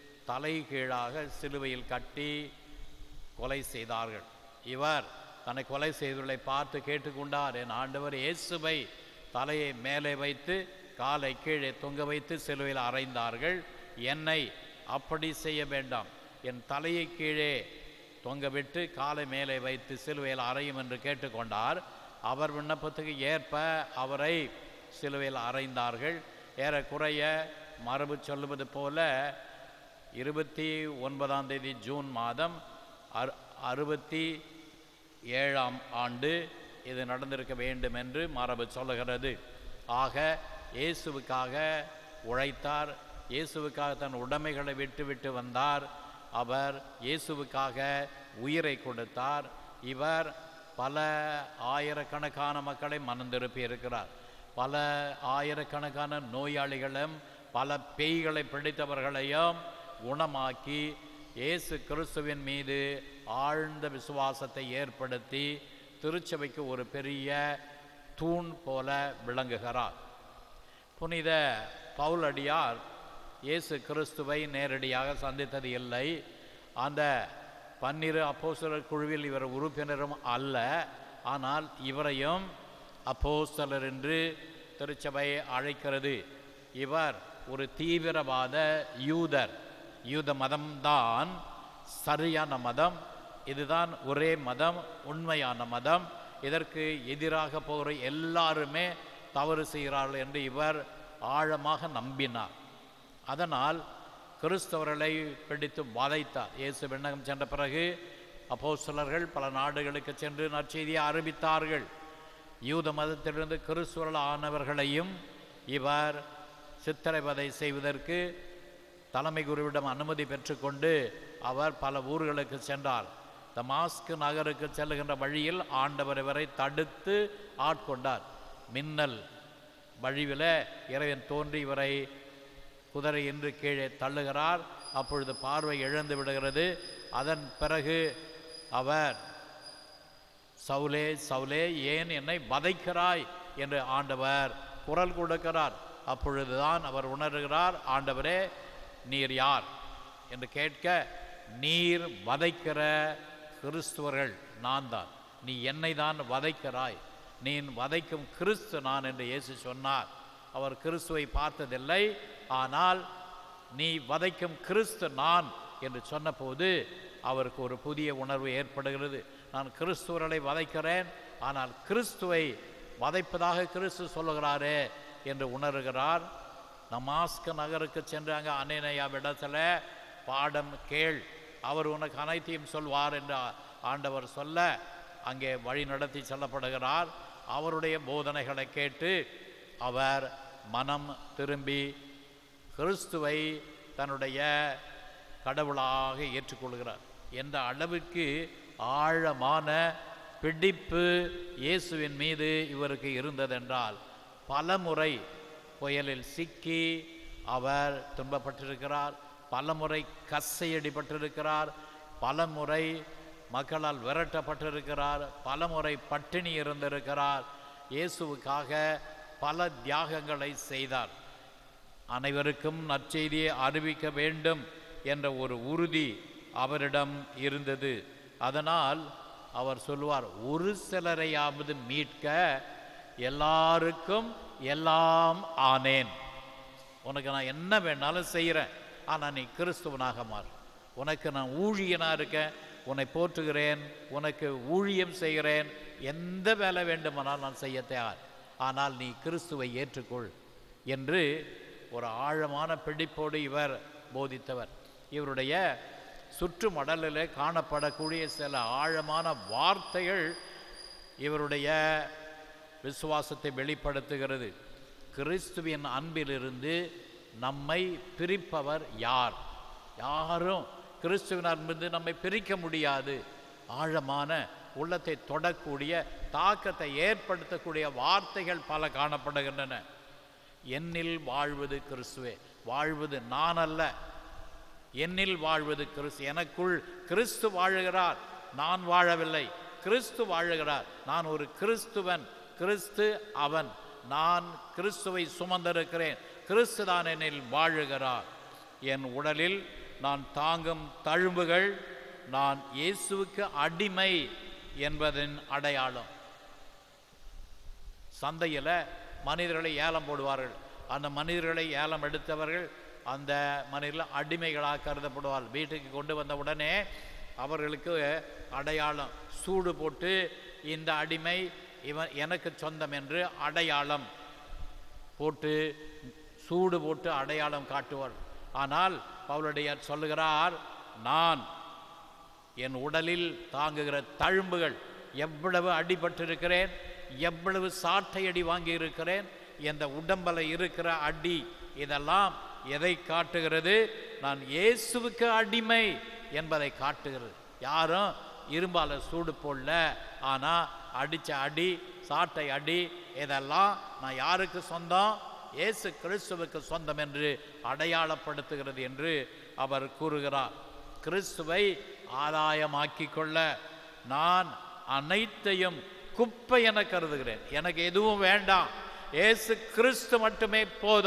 C: தலைகீழாக சிலுவையில் கட்டி கொலை செய்தார்கள் இவர் தன்னை கொலை செய்தவர்களை பார்த்து கேட்டுக்கொண்டார் என் ஆண்டவர் இயேசுவை தலையை மேலே வைத்து காலை கீழே தொங்க வைத்து சிலுவையில் அறைந்தார்கள் என்னை அப்படி செய்ய வேண்டாம் என் தலையை கீழே தொங்கவிட்டு காலை மேலே வைத்து சிலுவையில் அறையும் என்று கேட்டுக்கொண்டார் அவர் விண்ணப்பத்துக்கு ஏற்ப அவரை சிலுவையில் அறைந்தார்கள் ஏறக்குறைய மரபு சொல்லுவது போல இருபத்தி ஒன்பதாம் தேதி ஜூன் மாதம் அறு அறுபத்தி ஏழாம் ஆண்டு இது நடந்திருக்க வேண்டும் என்று மரபு சொல்லுகிறது ஆக இயேசுவுக்காக உழைத்தார் இயேசுவுக்காக தன் உடைமைகளை விட்டு விட்டு வந்தார் அவர் இயேசுவுக்காக உயிரை கொடுத்தார் இவர் பல ஆயிரக்கணக்கான மக்களை மனந்திருப்பி இருக்கிறார் பல ஆயிரக்கணக்கான நோயாளிகளும் பல பேய்களை பிடித்தவர்களையும் குணமாக்கி இயேசு கிறிஸ்துவின் மீது ஆழ்ந்த விசுவாசத்தை ஏற்படுத்தி திருச்சபைக்கு ஒரு பெரிய தூண் போல விளங்குகிறார் புனித பவுலடியார் இயேசு கிறிஸ்துவை நேரடியாக சந்தித்தது இல்லை அந்த பன்னிரு அப்போஸ்தலர் குழுவில் இவர் உறுப்பினரும் அல்ல ஆனால் இவரையும் அப்போஸ்தலர் என்று திருச்சபை அழைக்கிறது இவர் ஒரு தீவிரவாத யூதர் யூத மதம்தான் சரியான மதம் இதுதான் ஒரே மதம் உண்மையான மதம் இதற்கு எதிராக போகிற எல்லாருமே தவறு செய்கிறார்கள் என்று இவர் ஆழமாக நம்பினார் அதனால் கிறிஸ்தவர்களை பிடித்து வதைத்தார் இயேசு விண்ணகம் சென்ற பிறகு அப்போஸ்தலர்கள் பல நாடுகளுக்கு சென்று நற்செய்தியை அறிவித்தார்கள் யூத மதத்திலிருந்து கிறிஸ்துவர்கள் ஆனவர்களையும் இவர் சித்திரவதை செய்வதற்கு தலைமை குருவிடம் அனுமதி பெற்றுக்கொண்டு அவர் பல ஊர்களுக்கு சென்றார் தமாஸ்கு நகருக்கு செல்லுகின்ற வழியில் ஆண்டவர் இவரை தடுத்து ஆட்கொண்டார் மின்னல் வழிவில் இறைவன் தோன்றி இவரை குதிரை என்று கீழே தள்ளுகிறார் அப்பொழுது பார்வை இழந்து விடுகிறது அதன் பிறகு அவர் சவுலே சவுலே ஏன் என்னை வதைக்கிறாய் என்று ஆண்டவர் குரல் கொடுக்கிறார் அப்பொழுதுதான் அவர் உணர்கிறார் ஆண்டவரே நீர் யார் என்று கேட்க நீர் வதைக்கிற கிறிஸ்துவர்கள் நான் தான் நீ என்னை தான் வதைக்கிறாய் நீ வதைக்கும் கிறிஸ்து நான் என்று இயேசு சொன்னார் அவர் கிறிஸ்துவை பார்த்ததில்லை ஆனால் நீ வதைக்கும் கிறிஸ்து நான் என்று சொன்னபோது அவருக்கு ஒரு புதிய உணர்வு ஏற்படுகிறது நான் கிறிஸ்துவர்களை வதைக்கிறேன் ஆனால் கிறிஸ்துவை வதைப்பதாக கிறிஸ்து சொல்லுகிறாரே என்று உணர்கிறார் நமாஸ்க நகருக்கு சென்று அங்கே அனேனையா விடத்தில் பாடம் கேள் அவர் உனக்கு அனைத்தையும் சொல்வார் என்று ஆ- ஆண்டவர் சொல்ல அங்கே வழி நடத்தி செல்லப்படுகிறார் அவருடைய போதனைகளை கேட்டு அவர் மனம் திரும்பி கிறிஸ்துவை தன்னுடைய கடவுளாக ஏற்றுக்கொள்கிறார் என்ற அளவுக்கு ஆழமான பிடிப்பு இயேசுவின் மீது இவருக்கு இருந்ததென்றால் பலமுறை புயலில் சிக்கி அவர் துன்பப்பட்டிருக்கிறார் பலமுறை கசையடிப்பட்டிருக்கிறார் பலமுறை மக்களால் விரட்டப்பட்டிருக்கிறார் பலமுறை பட்டினி இருந்திருக்கிறார் இயேசுவுக்காக பல தியாகங்களை செய்தார் அனைவருக்கும் நற்செய்தியை அறிவிக்க வேண்டும் என்ற ஒரு உறுதி அவரிடம் இருந்தது அதனால் அவர் சொல்லுவார் ஒரு சிலரையாவது மீட்க எல்லாருக்கும் எல்லாம் ஆனேன் உனக்கு நான் என்ன வேணாலும் செய்கிறேன் ஆனால் நீ கிறிஸ்துவனாக மாறு உனக்கு நான் ஊழியனாக இருக்கேன் உன்னை போற்றுகிறேன் உனக்கு ஊழியம் செய்கிறேன் எந்த வேலை வேண்டுமானால் நான் செய்ய தயார் ஆனால் நீ கிறிஸ்துவை ஏற்றுக்கொள் என்று ஒரு ஆழமான பிடிப்போடு இவர் போதித்தவர் இவருடைய சுற்று மடலில் காணப்படக்கூடிய சில ஆழமான வார்த்தைகள் இவருடைய விசுவாசத்தை வெளிப்படுத்துகிறது கிறிஸ்துவின் அன்பிலிருந்து நம்மை பிரிப்பவர் யார் யாரும் கிறிஸ்துவின் அன்பிலிருந்து நம்மை பிரிக்க முடியாது ஆழமான உள்ளத்தை தொடக்கூடிய தாக்கத்தை ஏற்படுத்தக்கூடிய வார்த்தைகள் பல காணப்படுகின்றன என்னில் வாழ்வது கிறிஸ்துவே வாழ்வது நான் அல்ல என்னில் வாழ்வது கிறிஸ்து எனக்குள் கிறிஸ்து வாழுகிறார் நான் வாழவில்லை கிறிஸ்து வாழுகிறார் நான் ஒரு கிறிஸ்துவன் கிறிஸ்து அவன் நான் கிறிஸ்துவை சுமந்திருக்கிறேன் கிறிஸ்து தான் என்னில் வாழுகிறார் என் உடலில் நான் தாங்கும் தழும்புகள் நான் இயேசுவுக்கு அடிமை என்பதன் அடையாளம் சந்தையில் மனிதர்களை ஏலம் போடுவார்கள் அந்த மனிதர்களை ஏலம் எடுத்தவர்கள் அந்த மனிதர்கள் அடிமைகளாக கருதப்படுவார்கள் வீட்டுக்கு கொண்டு வந்த உடனே அவர்களுக்கு அடையாளம் சூடு போட்டு இந்த அடிமை இவன் எனக்கு சொந்தம் என்று அடையாளம் போட்டு சூடு போட்டு அடையாளம் காட்டுவார் ஆனால் பவுலுடைய சொல்லுகிறார் நான் என் உடலில் தாங்குகிற தழும்புகள் எவ்வளவு அடிபட்டிருக்கிறேன் எவ்வளவு சாட்டை அடி வாங்கி இருக்கிறேன் இந்த உடம்பல இருக்கிற அடி இதெல்லாம் எதை காட்டுகிறது நான் இயேசுவுக்கு அடிமை என்பதை காட்டுகிறது யாரும் இரும்பால சூடு போடல ஆனால் அடித்த அடி சாட்டை அடி இதெல்லாம் நான் யாருக்கு சொந்தம் இயேசு கிறிஸ்துவுக்கு சொந்தம் என்று அடையாளப்படுத்துகிறது என்று அவர் கூறுகிறார் கிறிஸ்துவை ஆதாயமாக்கிக் கொள்ள நான் அனைத்தையும் குப்பை என கருதுகிறேன் எனக்கு எதுவும் வேண்டாம் இயேசு கிறிஸ்து மட்டுமே போதும்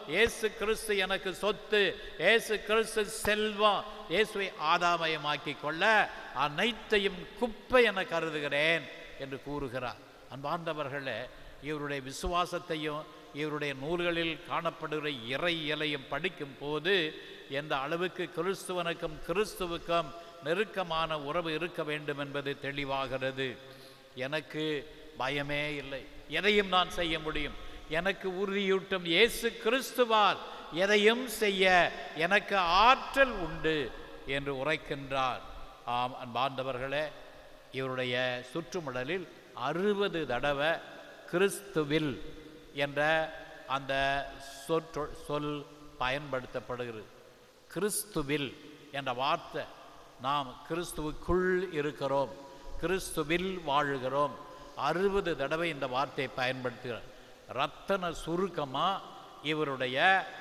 C: இயேசு கிறிஸ்து எனக்கு சொத்து இயேசு கிறிஸ்து செல்வம் இயேசுவை ஆதாமயமாக்கி கொள்ள அனைத்தையும் குப்பை என கருதுகிறேன் என்று கூறுகிறார் அன்பார்ந்தவர்களே இவருடைய விசுவாசத்தையும் இவருடைய நூல்களில் காணப்படுகிற இறை இலையும் படிக்கும் போது எந்த அளவுக்கு கிறிஸ்துவனுக்கும் கிறிஸ்துவுக்கும் நெருக்கமான உறவு இருக்க வேண்டும் என்பது தெளிவாகிறது எனக்கு பயமே இல்லை எதையும் நான் செய்ய முடியும் எனக்கு உறுதியூட்டும் இயேசு கிறிஸ்துவால் எதையும் செய்ய எனக்கு ஆற்றல் உண்டு என்று உரைக்கின்றார் ஆம் அன்பார்ந்தவர்களே இவருடைய சுற்றுமுடலில் அறுபது தடவை கிறிஸ்துவில் என்ற அந்த சொற்று சொல் பயன்படுத்தப்படுகிறது கிறிஸ்துவில் என்ற வார்த்தை நாம் கிறிஸ்துவுக்குள் இருக்கிறோம் கிறிஸ்துவில் வாழுகிறோம் அறுபது தடவை இந்த வார்த்தையை பயன்படுத்துகிறார் ரத்தன சுருக்கமாக இவருடைய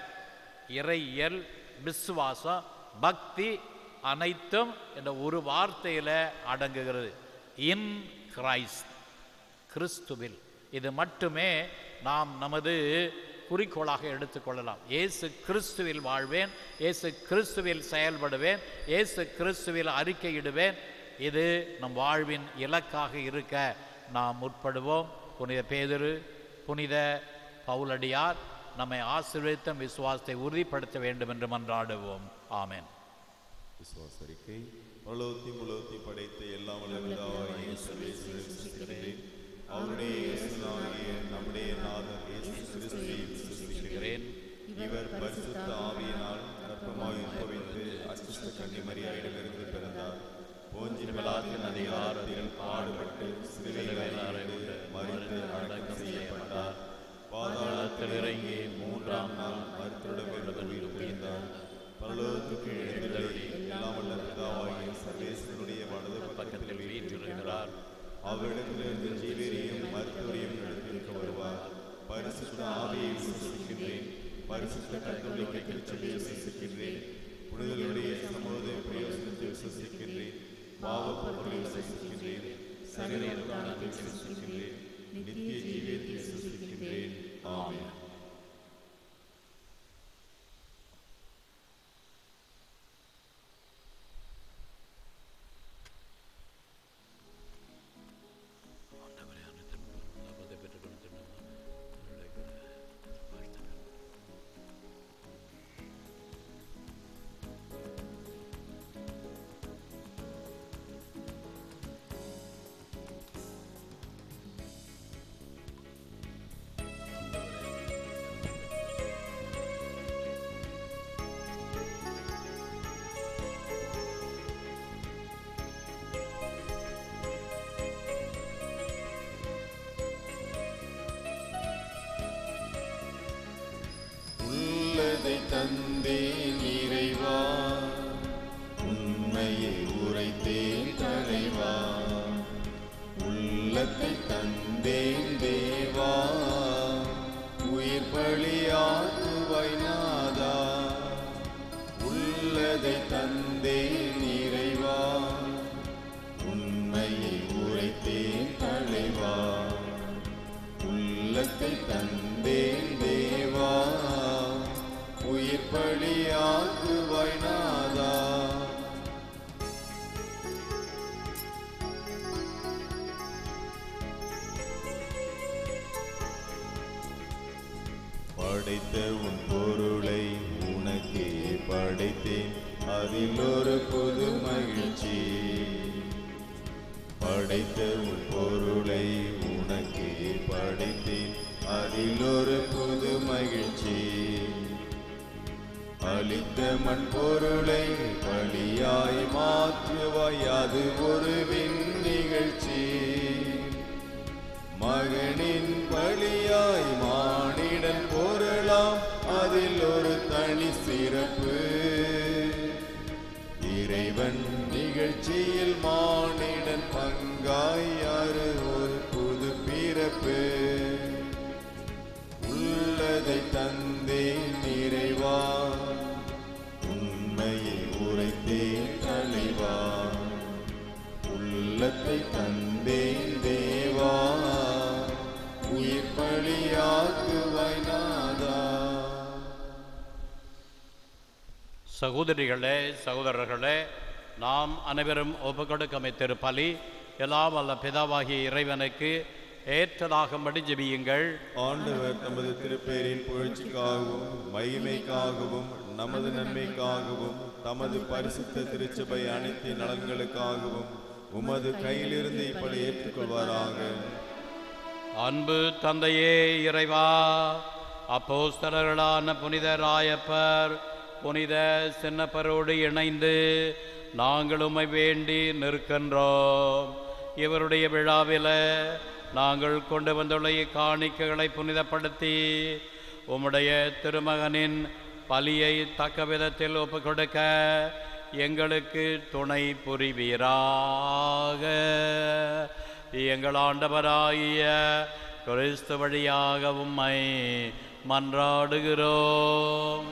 C: இறையியல் விசுவாசம் பக்தி அனைத்தும் இந்த ஒரு வார்த்தையில் அடங்குகிறது இன் கிரைஸ்ட் கிறிஸ்துவில் இது மட்டுமே நாம் நமது குறிக்கோளாக எடுத்துக்கொள்ளலாம் இயேசு கிறிஸ்துவில் வாழ்வேன் இயேசு கிறிஸ்துவில் செயல்படுவேன் இயேசு கிறிஸ்துவில் அறிக்கையிடுவேன் இது நம் வாழ்வின் இலக்காக இருக்க நாம் முற்படுவோம் புனித பேதுரு புனித பவுலடியார் நம்மை ஆசீர்வதித்த விசுவாசத்தை உறுதிப்படுத்த வேண்டும் என்று மன்றாடுவோம் ஆமென்
B: விசுவாச அறிக்கை உலகத்தையும் உலகத்தையும் படைத்த எல்லாம் வல்ல பிதாவாகிய இயேசுவை விசுவாசிக்கிறேன் அவருடைய இயேசுவாகிய நம்முடைய நாதர் இயேசு கிறிஸ்துவை விசுவாசிக்கிறேன் இவர் பரிசுத்த ஆவியினால் கர்ப்பமாய் உற்பவித்து அச்சுஷ்ட கன்னிமரியாயிடமிருந்து பிறந்தார் போஞ்சி பிலாத்தின் அதிகாரத்தில் பாடுபட்டு சிலுவையில் அறைந்து மறித்து அடக்கம் செய்யப்பட்டார் பாதாளத்தில் இறங்கி மூன்றாம் நாள் மருத்துவமிருந்து உயிர் உயிர்ந்தார் பரலோகத்துக்கு எழுந்தருளி எல்லாம் வல்ல பிதாவாகிய சர்வேசனுடைய வலது பக்கத்தில் வீற்றிருக்கிறார் அவரிடத்திலிருந்து ஜீவரையும் மருத்துவரையும் நடத்திருக்க வருவார் பரிசுத்த ஆவியை விசுவசிக்கின்றேன் பரிசுத்த கத்தோலிக்க திருச்சபையை விசுவசிக்கின்றேன் புனிதர்களுடைய சமூக பிரயோசனத்தை விசுவசிக்கின்றேன் பாவ பொருளை விசுவசிக்கின்றேன் சரீரத்தான விசுவசிக்கின்றேன் நித்திய ஜீவியத்தை விசுவசிக்கின்றேன் ஆமென் உள்ளதை தந்தேன் இறைவா உண்மையை உரைத்தேன் தலைவா உள்ளத்தை தந்தேன் தேவா உயிர் பலியாக்குவாய் நாதா உள்ளதை தந்தேன் இறைவா உண்மையை உரைத்தேன் தலைவா உள்ளத்தை தந்தேன் தேவா உயிர் பலியாக்குவாய் நாதா படைத்த உன் பொருளை உனக்கே படைத்தேன் அதில் ஒரு புது மகிழ்ச்சி படைத்த உன் பொருளை உனக்கே படைத்தேன் அதில் ஒரு புது மகிழ்ச்சி அளித்த மண் பொருளை பலியாய் மாற்றுவாய் அது ஒரு விண் நிகழ்ச்சி மகனின் பலியாய் மானிடன் பொருளாம் அதில் ஒரு தனி சிறப்பு இறைவன் நிகழ்ச்சியில் மானிடன் பங்காய் யாரு ஒரு புது பிறப்பு உள்ளதை தந்தேன் நிறைவா உண்மையை உரைத்தேன் தலைவா உள்ளத்தை தந்தேன் தேவா உயிர் பலியாக்குவாய் நாதா
C: சகோதரிகளே சகோதரர்களே நாம் அனைவரும் ஒப்புக்கொடுக்கமை திருப்பலி எல்லாம் வல்ல பிதாவாகிய இறைவனுக்கு ஏற்றதாகும்படி ஜெபியுங்கள்
B: ஆண்டவர் நமது திருப்பெயரின் புகழ்ச்சிக்காகவும் மகிமைக்காகவும் நமது நன்மைக்காகவும் தமது பரிசுத்த திருச்சபை அனைத்து நலன்களுக்காகவும் உமது கையிலிருந்து இப்படி ஏற்றுக்கொள்வாராக
C: அன்பு தந்தையே இறைவா அப்போஸ்தலர்களான புனித ராயப்பர் புனித சின்னப்பரோடு இணைந்து நாங்கள் உம்மை வேண்டி நிற்கின்றோம் இவருடைய விழாவில் நாங்கள் கொண்டு வந்துள்ள காணிக்கைகளை புனிதப்படுத்தி உம்முடைய திருமகனின் பலியை தக்க விதத்தில் ஒப்புக் கொடுக்க எங்களுக்கு துணை புரிவீராக எங்கள் ஆண்டவராகிய கிறிஸ்து வழியாக உம்மை மன்றாடுகிறோம்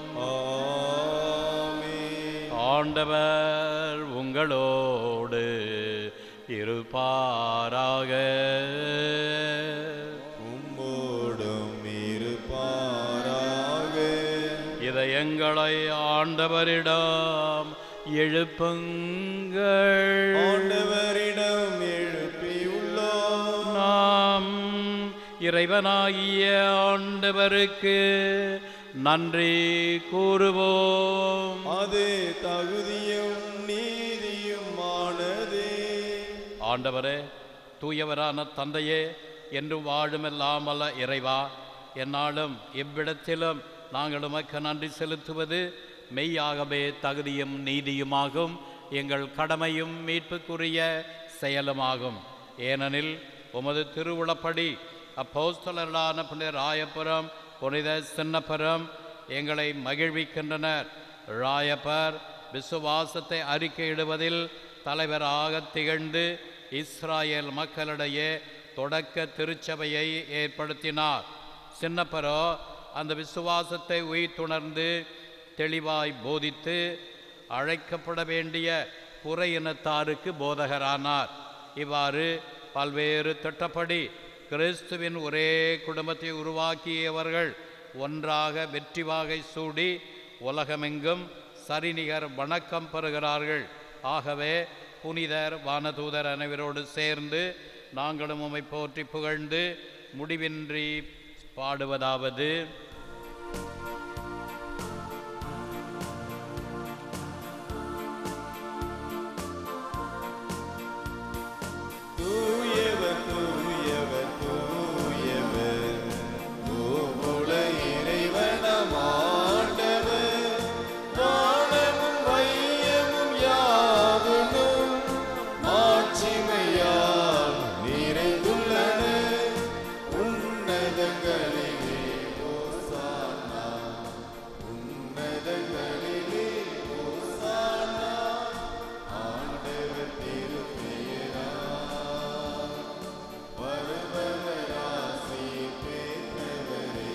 B: ஆமென்.
C: ஆண்டவர் உங்களோடு இருப்பாராக
B: உம்மோடும் இருப்பாராக
C: இதயங்களை ஆண்டவரிடம் எழுப்புங்கள்
B: ஆண்டவரிடம் எழுப்பியுள்ளோம்
C: நாம் இறைவனாகிய ஆண்டவருக்கு நன்றி கூறுவோம்
B: அது தகுதியும் நீதியுமானதே
C: ஆண்டவரே தூயவரான தந்தையே என்று வாழுமெல்லாம் அல்ல இறைவா என்னாலும் இவ்விடத்திலும் நாங்கள் உமக்கு நன்றி செலுத்துவது மெய்யாகவே தகுதியும் நீதியுமாகும் எங்கள் கடமையும் மீட்புக்குரிய செயலுமாகும் ஏனெனில் உமது திருவுளப்படி அப்போஸ்தலர்களான புனித ராயபுரம் புனித சின்னப்புரம் எங்களை மகிழ்விக்கின்றனர் ராயப்பர் விசுவாசத்தை அறிக்கையிடுவதில் தலைவராக திகழ்ந்து இஸ்ராயேல் மக்களிடையே தொடக்க திருச்சபையை ஏற்படுத்தினார் சின்னப்பரோ அந்த விசுவாசத்தை உயிர்த்துணர்ந்து தெளிவாய் போதித்து அழைக்கப்பட வேண்டிய புற இனத்தாருக்கு போதகரானார் இவ்வாறு பல்வேறு திட்டப்படி கிறிஸ்துவின் ஒரே குடும்பத்தை உருவாக்கியவர்கள் ஒன்றாக வெற்றி வாகை சூடி உலகமெங்கும் சரிநிகர் வணக்கம் பெறுகிறார்கள் ஆகவே புனிதர் வானதூதர் அனைவரோடு சேர்ந்து நாங்களும் உம்மை போற்றி புகழ்ந்து முடிவின்றி பாடுவதாவது
B: தூயவர் தூயவர் தூயவர் பூவுல இறைவனம் ஆண்டவர் வானமும் வையமும் யாவனும் மாட்சிமையால் நிறைந்துள்ளன உன்னதங்களிலே ஓசானா உன்னதங்களிலே ஓசானா ஆண்டவர் திருப்பெயரா வருபவராசி பெற்றவரே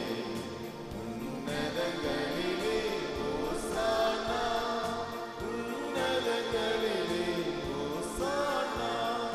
B: உன்னதங்களிலே ஓசானா உன்னதங்களிலே ஓசானா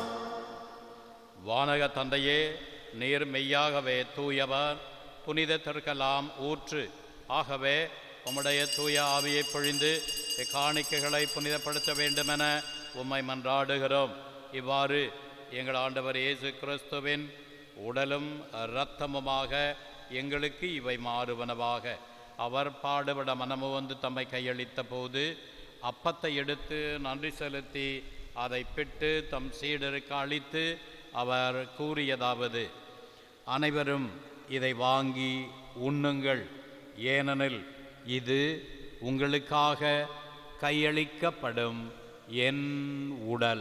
C: வானக தந்தையே நீர் மெய்யாகவே தூயவர் புனிதத்திற்கெல்லாம் ஊற்று ஆகவே உம்முடைய தூய ஆவியை பொழிந்து இக்காணிக்கைகளை புனிதப்படுத்த வேண்டுமென உம்மை மன்றாடுகிறோம் இவ்வாறு எங்கள் ஆண்டவர் இயேசு கிறிஸ்துவின் உடலும் இரத்தமுமாக எங்களுக்கு இவை மாறுவனவாக அவர் பாடுபட மனமு வந்து தம்மை கையளித்த போது அப்பத்தை எடுத்து நன்றி செலுத்தி அதை பிட்டு தம் சீடருக்கு அளித்து அவர் கூறியதாவது அனைவரும் இதை வாங்கி உண்ணுங்கள் ஏனெனில் இது உங்களுக்காக கையளிக்கப்படும் என் உடல்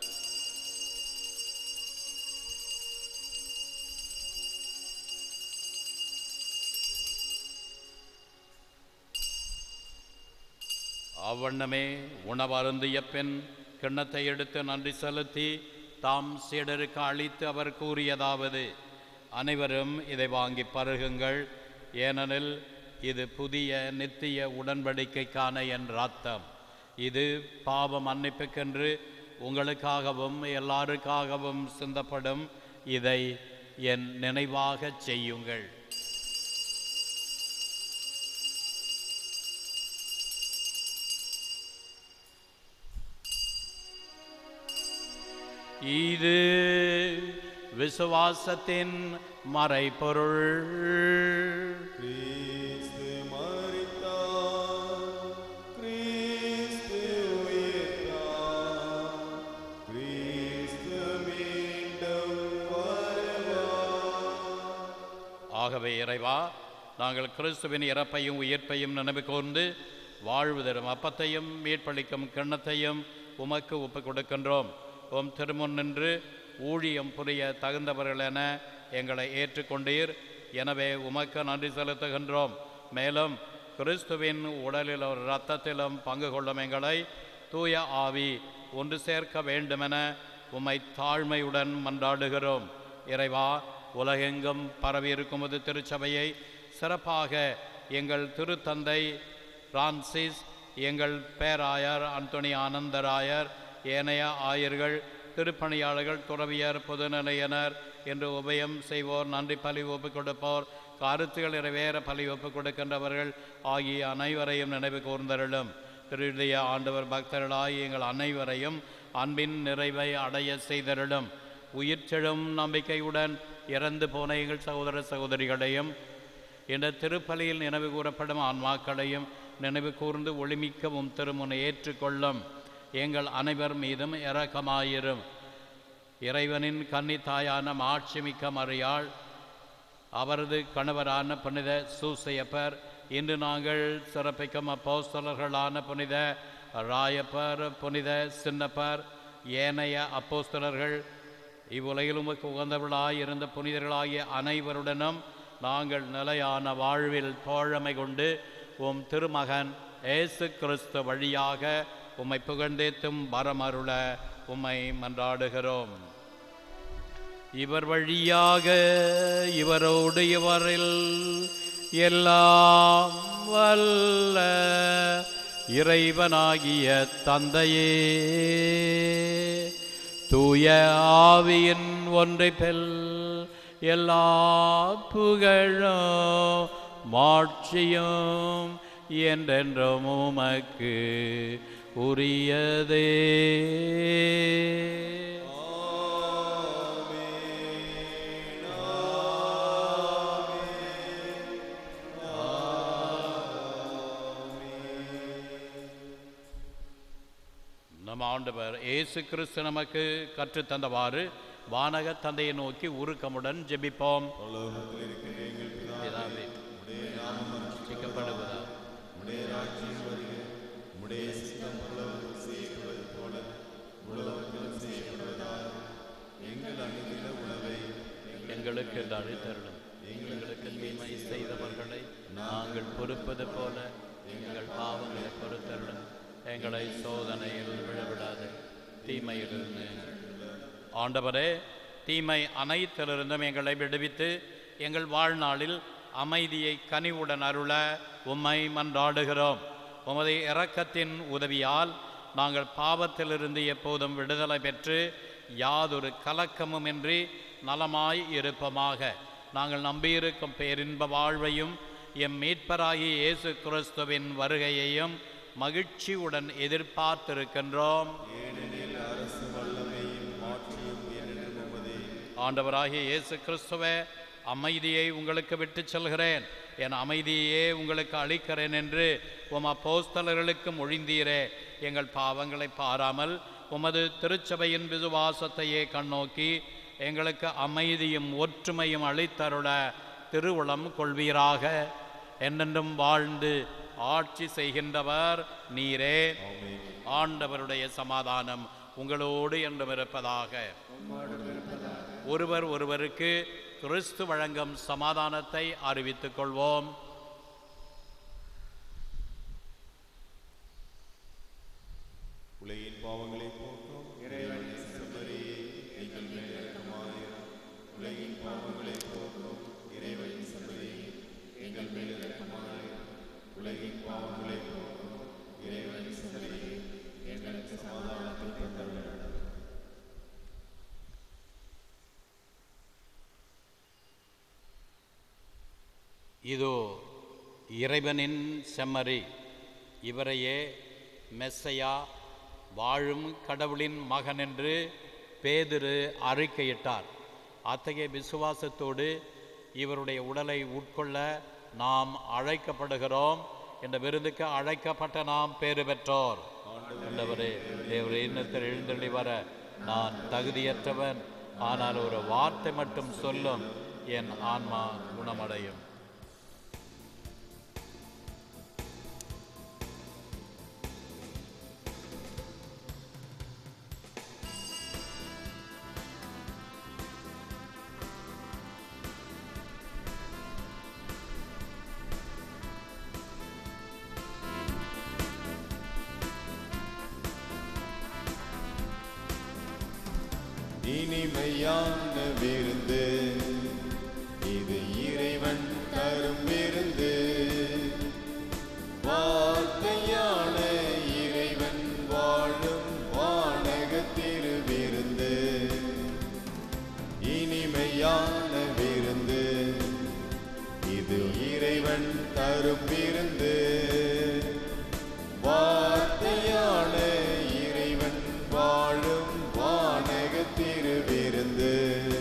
C: அவ்வண்ணமே உணவருந்திய பின் கிண்ணத்தை எடுத்து நன்றி செலுத்தி தாம் சீடருக்கு அளித்து அவர் கூறியதாவது அனைவரும் இதை வாங்கி பருகுங்கள் ஏனெனில் இது புதிய நித்திய உடன்படிக்கைக்கான என் ரத்தம் இது பாவ மன்னிப்புக்கென்று உங்களுக்காகவும் எல்லாருக்காகவும் சிந்தப்படும் இதை என் நினைவாகச் செய்யுங்கள் இது விசுவாசத்தின் மறைபொருள்
B: கிறிஸ்து மரித்தார் கிறிஸ்து உயிர்த்தார் கிறிஸ்து மீண்டும் வருவார்
C: ஆகவே இறைவா நாங்கள் கிறிஸ்துவின் இறப்பையும் உயிர்ப்பையும் நினைவு கூர்ந்து வாழ்வு தரும் அப்பத்தையும் மீட்பளிக்கும் கிண்ணத்தையும் உமக்கு ஒப்புக் கொடுக்கின்றோம் உம் திருமுன் நின்று ஊழியம் புரிய தகுந்தவர்கள் என எங்களை ஏற்றுக்கொண்டீர் எனவே உமக்கு நன்றி செலுத்துகின்றோம் மேலும் கிறிஸ்துவின் உடலிலும் இரத்தத்திலும் பங்கு கொள்ளும் எங்களை தூய ஆவி ஒன்று சேர்க்க வேண்டுமென உம்மை தாழ்மையுடன் மன்றாடுகிறோம் இறைவா உலகெங்கும் பரவியிருக்கும் ஒரு திருச்சபையை சிறப்பாக எங்கள் திருத்தந்தை பிரான்சிஸ் எங்கள் பேராயர் அந்தோணி ஆனந்தராயர் ஏனைய ஆயர்கள் திருப்பணியாளர்கள் துறவியர் பொதுநிலையினர் என்று உபயம் செய்வோர் நன்றி பலி ஒப்புக் கொடுப்போர் கருத்துகள் நிறைவேற பலி ஒப்புக் கொடுக்கின்றவர்கள் ஆகிய அனைவரையும் நினைவு கூர்ந்தருளும் திருடைய ஆண்டவர் பக்தர்களாய் எங்கள் அனைவரையும் அன்பின் நிறைவை அடைய செய்தருளும் உயிர்ச்செழும் நம்பிக்கையுடன் இறந்து போன எங்கள் சகோதர சகோதரிகளையும் இந்த திருப்பலியில் நினைவு கூறப்படும் ஆன்மாக்களையும் நினைவு கூர்ந்து ஒளிமிக்கவும் திருமுனை ஏற்றுக்கொள்ளும் எங்கள் அனைவர் மீதும் இரக்கமாயிரும் இறைவனின் கன்னித்தாயான மாட்சிமிக்க மறியாள் அவரது கணவரான புனித சூசையப்பர் இன்று நாங்கள் சிறப்பிக்கும் அப்போஸ்தலர்களான புனித ராயப்பர் புனித சின்னப்பர் ஏனைய அப்போஸ்தலர்கள் இவ்வுலகில் உமக்கு உகந்தவர்களாய் இருந்த புனிதர்களாகிய அனைவருடனும் நாங்கள் நிலையான வாழ்வில் தோழமை கொண்டு உம் திருமகன் இயேசு கிறிஸ்து வழியாக உம்மை புகழ்ந்தேத்தும் வரமருள உம்மை மன்றாடுகிறோம் இவர் வழியாக இவரோடு இவரில் எல்லாம் வல்ல இறைவனாகிய தந்தையே தூய ஆவியின் ஒன்றைப்பெல் எல்லா புகழும் மாட்சியும் என்றென்றும் உமக்கு உரியதே நம் ஆண்டவர் இயேசு கிறிஸ்து நமக்கு கற்றுத்தந்தவாறு வானக தந்தையை நோக்கி உருக்கமுடன் ஜெபிப்போம்
B: பரலோகத்தில் இருக்கிற எங்கள்
C: பிதாவே,
B: உடைய நாமம்
C: ரட்சிக்கப்படுவதாக.
B: உடைய ராஜ்யம் வருக உடைய சித்தம் பரலோகத்தில் செய்யப்படுவது போல உலகத்திலும் செய்யப்படுவதாக எங்கள் அணுகிற உணவை
C: எங்களுக்கு என்று அழைத்தருளும் எங்களுக்கு தீமை செய்தவர்களை நாங்கள் பொறுப்பது போல எங்கள் பாவங்களை பொறுத்தருளும் எங்களை சோதனையில் விழவிடாது தீமையிலிருந்து ஆண்டவரே தீமை அனைத்திலிருந்தும் எங்களை விடுவித்து எங்கள் வாழ்நாளில் அமைதியை கனிவுடன் அருள உம்மை மன்றாடுகிறோம் உமது இரக்கத்தின் உதவியால் நாங்கள் பாவத்திலிருந்து எப்போதும் விடுதலை பெற்று யாதொரு கலக்கமுமின்றி நலமாய் இருப்போமாக நாங்கள் நம்பியிருக்கும் பேரின்ப வாழ்வையும் எம் மீட்பராகிய இயேசு கிறிஸ்துவின் வருகையையும் மகிழ்ச்சியுடன் எதிர்பார்த்திருக்கின்றோம்
B: ஏனெனில் அரசு வல்லமையும் மாற்றியும் என்றென்றும் உமதே
C: ஆண்டவராகிய இயேசு கிறிஸ்துவே அமைதியை உங்களுக்கு விட்டுச் செல்கிறேன் என் அமைதியே உங்களுக்கு அளிக்கிறேன் என்று உம் அப்போஸ்தலர்களுக்கு மொழிந்தீரே எங்கள் பாவங்களை பாராமல் உமது திருச்சபையின் விசுவாசத்தையே கண்ணோக்கி எங்களுக்கு அமைதியும் ஒற்றுமையும் அளித்தருள திருவுளம் கொள்வீராக என்னென்றும் வாழ்ந்து ஆட்சி செய்கின்றவர் நீரே ஆண்டவருடைய சமாதானம் உங்களோடு என்றும் இருப்பதாக ஒருவர் ஒருவருக்கு கிறிஸ்து வழங்கும் சமாதானத்தை அறிவித்துக் கொள்வோம்
B: உலகின் பாவங்களை போக்கும் இறைவன் செம்மறியே எங்கள் மேல் இரக்கமாயிரும் உலகின் பாவங்களை போக்கும் இறைவன் செம்மறியே எங்கள் மேல் இரக்கமாயிரும் உலகின் பாவங்களை போக்கும் இறைவன் செம்மறியே எங்களுக்கு சமாதானத்தை தந்தருளும்
C: இதோ இறைவனின் செம்மறி இவரையே மெஸ்ஸையா வாழும் கடவுளின் மகன் என்று பேதுரு அறிக்கையிட்டார் அத்தகைய விசுவாசத்தோடு இவருடைய உடலை உட்கொள்ள நாம் அழைக்கப்படுகிறோம் இந்த விருந்துக்கு அழைக்கப்பட்ட நாம் பேறு பெற்றோர் ஆண்டவரே தேவரே இன்னத்தில் எழுந்தள்ளி வர நான் தகுதியற்றவன் ஆனால் ஒரு வார்த்தை மட்டும் சொல்லும் என் ஆன்மா குணமடையும்
B: இனிமையான விருந்து இது இறைவன் தரும் விருந்து வார்த்தையான இறைவன் வாழும் வானக திருவிருந்து இனிமையான விருந்து இது இறைவன் தரும் விருந்து வார்த்தையான இறைவன் வாழும் வானக திருவிருந்து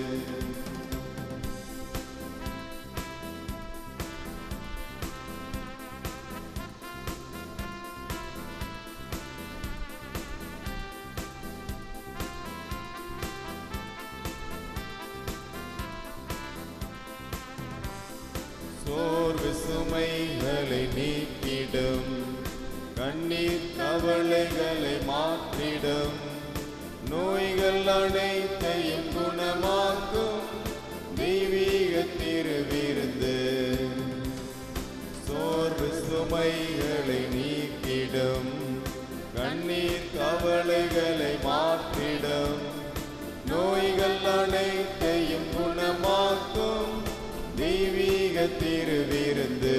B: சோர்வு சுமைகளை நீக்கிடும் கண்ணீர் கவலைகளை மாற்றிடும் நோய்கள் அனைத்தையும் குணமாக்கும் தெய்வீக திருவிருந்து சோர்வு சுமைகளை நீக்கிடும் கண்ணீர் கவலைகளை மாற்றிடும் நோய்கள் அனைத்தையும் குணமாக்கும் தெய்வீக திருவிருந்து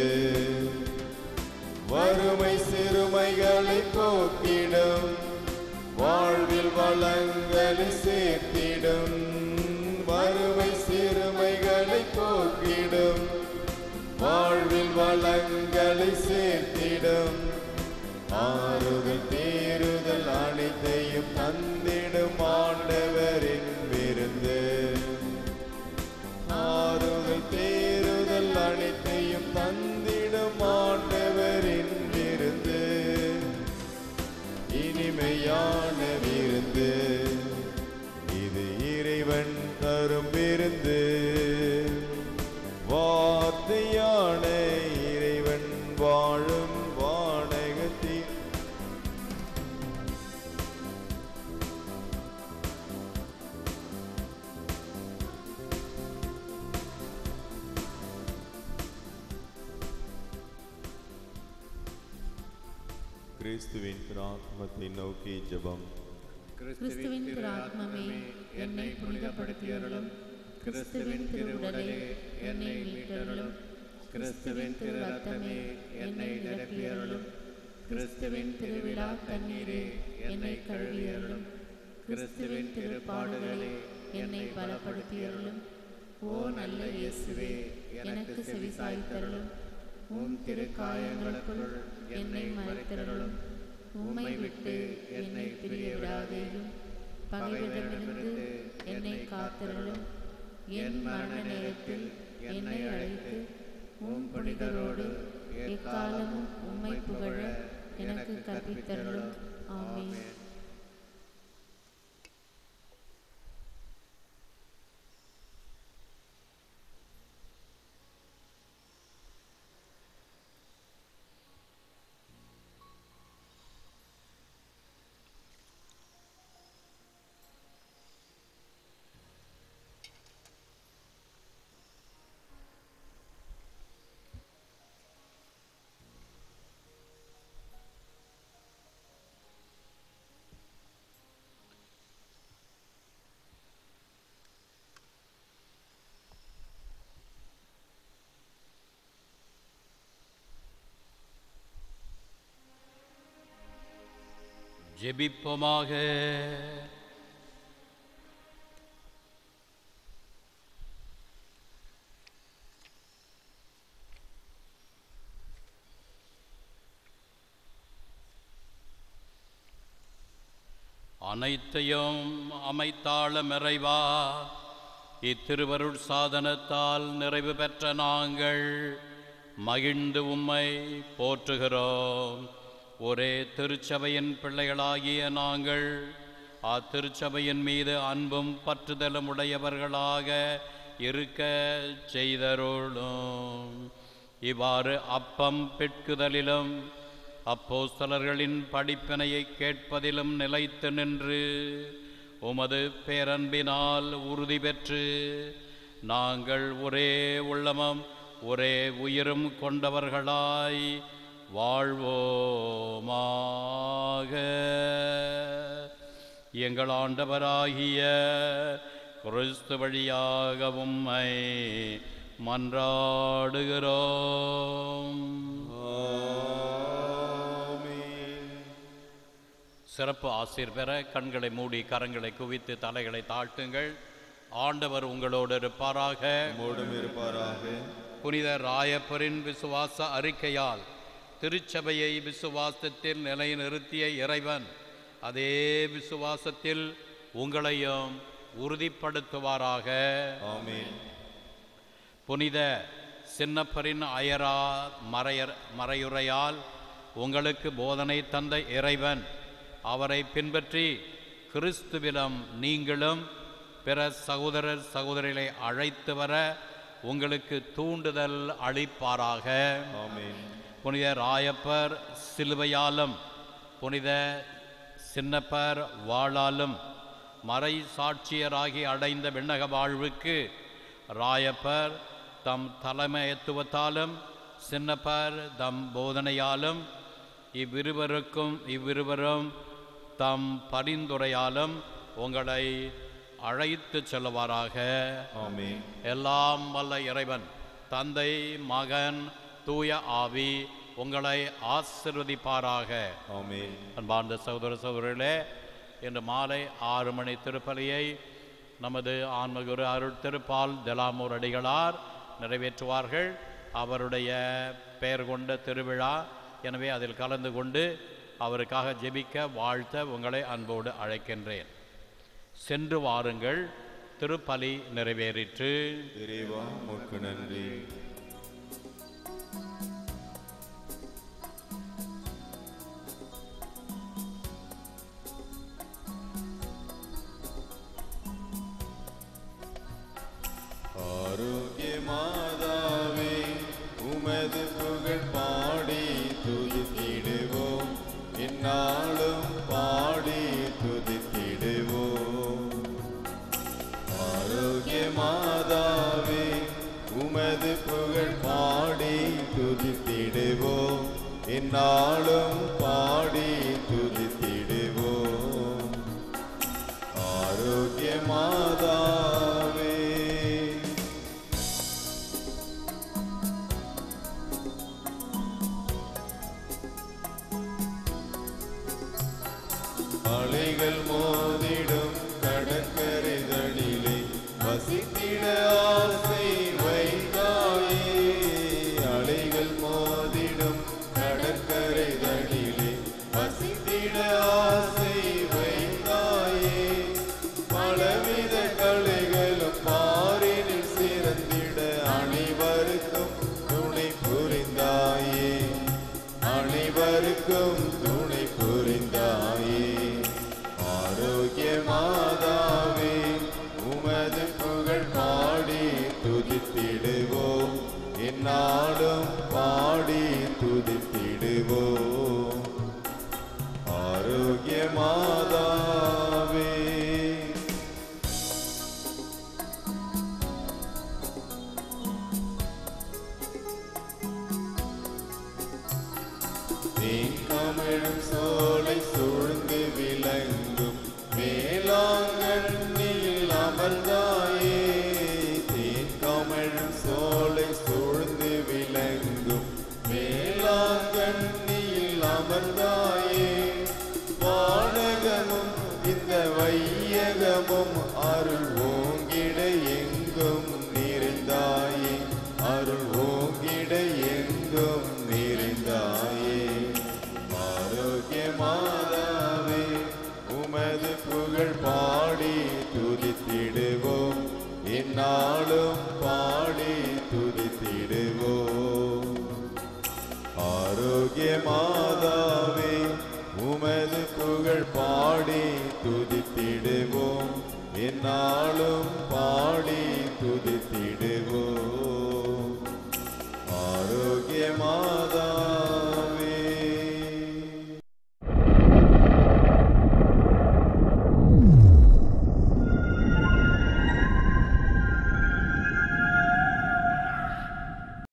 B: வறுமை சிறுமைகளை போக்கிடும் வாழ்வில் வளங்களை சேர்த்திடும் வறுமை சிறுமைகளை போக்கிடும் வாழ்வில் வளங்களை சேர்த்திடும் ஆறுதல் தேறுதல் அனைத்தையும் தந்திடும் ஆண்டவரின் விருந்து ஆறுதல் தேறுதல் அனைத்தையும் தந்திடும் ஆண்டவரின் விருந்து இனிமையான விருந்து இது இறைவன் தரும் விருந்து வார்த்தையான இறைவன் வாழும் வானகத்தில் கிறிஸ்துவின் பிராத்மத்தை நோக்கி ஜெபம்
F: கிறிஸ்துவின் திரு ஆத்மமே என்னை புனிதப்படுத்தியருளும் கிறிஸ்துவின் திருவுடலே என்னை மீட்டருளும் கிறிஸ்துவின் திரு ரத்தமே என்னை நிரப்பியருளும் கிறிஸ்துவின் திருவிழா தண்ணீரே என்னை கழுவியருளும் கிறிஸ்துவின் திருப்பாடுகளே என்னை பலப்படுத்தியருளும் ஓ நல்ல இயேசுவே எனக்கு செவிசாய்த்தருளும் உம் திருக்காயங்களுக்குள் என்னை மறைத்தருளும் உம்மை விட்டு என்னை பிரிய விடாதேயும் பகைவரிடமிருந்து என்னை காத்தருளும் என் மரண நேரத்தில் என்னை அழைத்து உம் புனிதரோடு எக்காலமும் உம்மை புகழ எனக்கு கற்பித்தருளும் ஆமென்
C: ஜெபிப்போமாக அனைத்தையும் அமைத்தாள நிறைவா இத்திருவருட் சாதனத்தால் நிறைவு பெற்ற நாங்கள் மகிழ்ந்து உம்மை போற்றுகிறோம் ஒரே திருச்சபையின் பிள்ளைகளாகிய நாங்கள் அத்திருச்சபையின் மீது அன்பும் பற்றுதலும் உடையவர்களாக இருக்க செய்தருளும் இவ்வாறு அப்பம் பிட்குதலிலும் அப்போஸ்தலர்களின் படிப்பினையை கேட்பதிலும் நிலைத்து நின்று உமது பேரன்பினால் உறுதி பெற்று நாங்கள் ஒரே உள்ளமும் ஒரே உயிரும் கொண்டவர்களாய் வாழ்வோமாக எங்கள் ஆண்டவராகிய கிறிஸ்து வழியாக உம்மை மன்றாடுகிறோம் சிறப்பு ஆசீர் பெற கண்களை மூடி கரங்களை குவித்து தலைகளை தாழ்த்துங்கள் ஆண்டவர் உங்களோடு இருப்பாராக
B: மூடும் இருப்பாராக
C: புனித ராயப்பரின் விசுவாச அறிக்கையால் திருச்சபையை விசுவாசத்தில் நிலைநிறுத்திய இறைவன் அதே விசுவாசத்தில் உங்களையும் உறுதிப்படுத்துவாராக
B: ஆமென்
C: புனித சின்னப்பரின் அயரா மறையர் மறையுரையால் உங்களுக்கு போதனை தந்த இறைவன் அவரை பின்பற்றி கிறிஸ்துவிடம் நீங்களும் பிற சகோதரர் சகோதரிகளை அழைத்து வர உங்களுக்கு தூண்டுதல் அளிப்பாராக
B: ஆமென்
C: புனித ராயப்பர் சிலுவையாலும் புனித சின்னப்பர் வாளாலும் மறை சாட்சியராகி அடைந்த விண்ணக வாழ்வுக்கு ராயப்பர் தம் தலைமையத்துவத்தாலும் சின்னப்பர் தம் போதனையாலும் இவ்விருவருக்கும் இவ்விருவரும் தம் பரிந்துரையாலும் உங்களை அழைத்து செல்லுவாராக
B: ஆமென்
C: எல்லாம் வல்ல இறைவன் தந்தை மகன் தூய ஆவி உங்களை ஆசிர்வதிப்பாராக
B: ஆமென்
C: அன்பார்ந்த சகோதர சகோதரர்களே இன்று மாலை ஆறு மணி திருப்பலியை நமது ஆன்மகுரு அருள் திருப்பால் தெலாமூர் அடிகளார் நிறைவேற்றுவார்கள் அவருடைய பெயர் கொண்ட திருவிழா எனவே அதில் கலந்து கொண்டு அவருக்காக ஜெபிக்க வாழ்த்த உங்களை அன்போடு அழைக்கின்றேன் சென்று வாருங்கள் திருப்பலி நிறைவேறிற்று
B: இறைவா உமக்கு நன்றி ஆரோக்கிய மாதாவே உமது புகழ் பாடி துதித்திடுவோம் என்னாலும் பாடி துதித்திடுவோம் ஆரோக்கிய மாதாவே உமது புகழ் பாடி துதித்திடுவோம் என்னாலும் பாடி துதித்திடுவோம் ஆரோக்கிய மாதாவே அலைகள் மோதிடும் கடற்கரைகளிலே வசித்திட ஆசை வைத்தாயே அலைகள் மோதிடும் கடற்கரைகளிலே வசித்திட ஆசை வைத்தாயே பலவித கலைகளும் பாரினில் சிறந்திட அனைவருக்கும் துணை புரிந்தாயே அனைவருக்கும் துணை புரிந்தாயே ஆரோக்கிய மாதாவே உமது புகழ் பாடி துதித்திடுவோம் என்னாலும் பாடி துதித்திடுவோம் ஆரோக்கிய மாதாவே தேங்கமிழும் சோலை சூழ்ந்து விளங்கும் வேளாங்கண்ணியில் அமர்ந்தாயே தேங்கமிழும் சோலை சூழ்ந்து விளங்கும் வேளாங்கண்ணியில் அமர்ந்தாயே வானகமும் இந்த வையகமும் அருள் ஓங்கிட எங்கும் நிறைந்தாயே அருள் ஓங்கிட எங்கும் நிறைந்தாயே ஆரோக்கிய மாதாவே உமது உமது புகழ் பாடி துதித்திடுவோம் என்னாலும் பாடி துதித்திடுவோம் ஆரோக்கியமான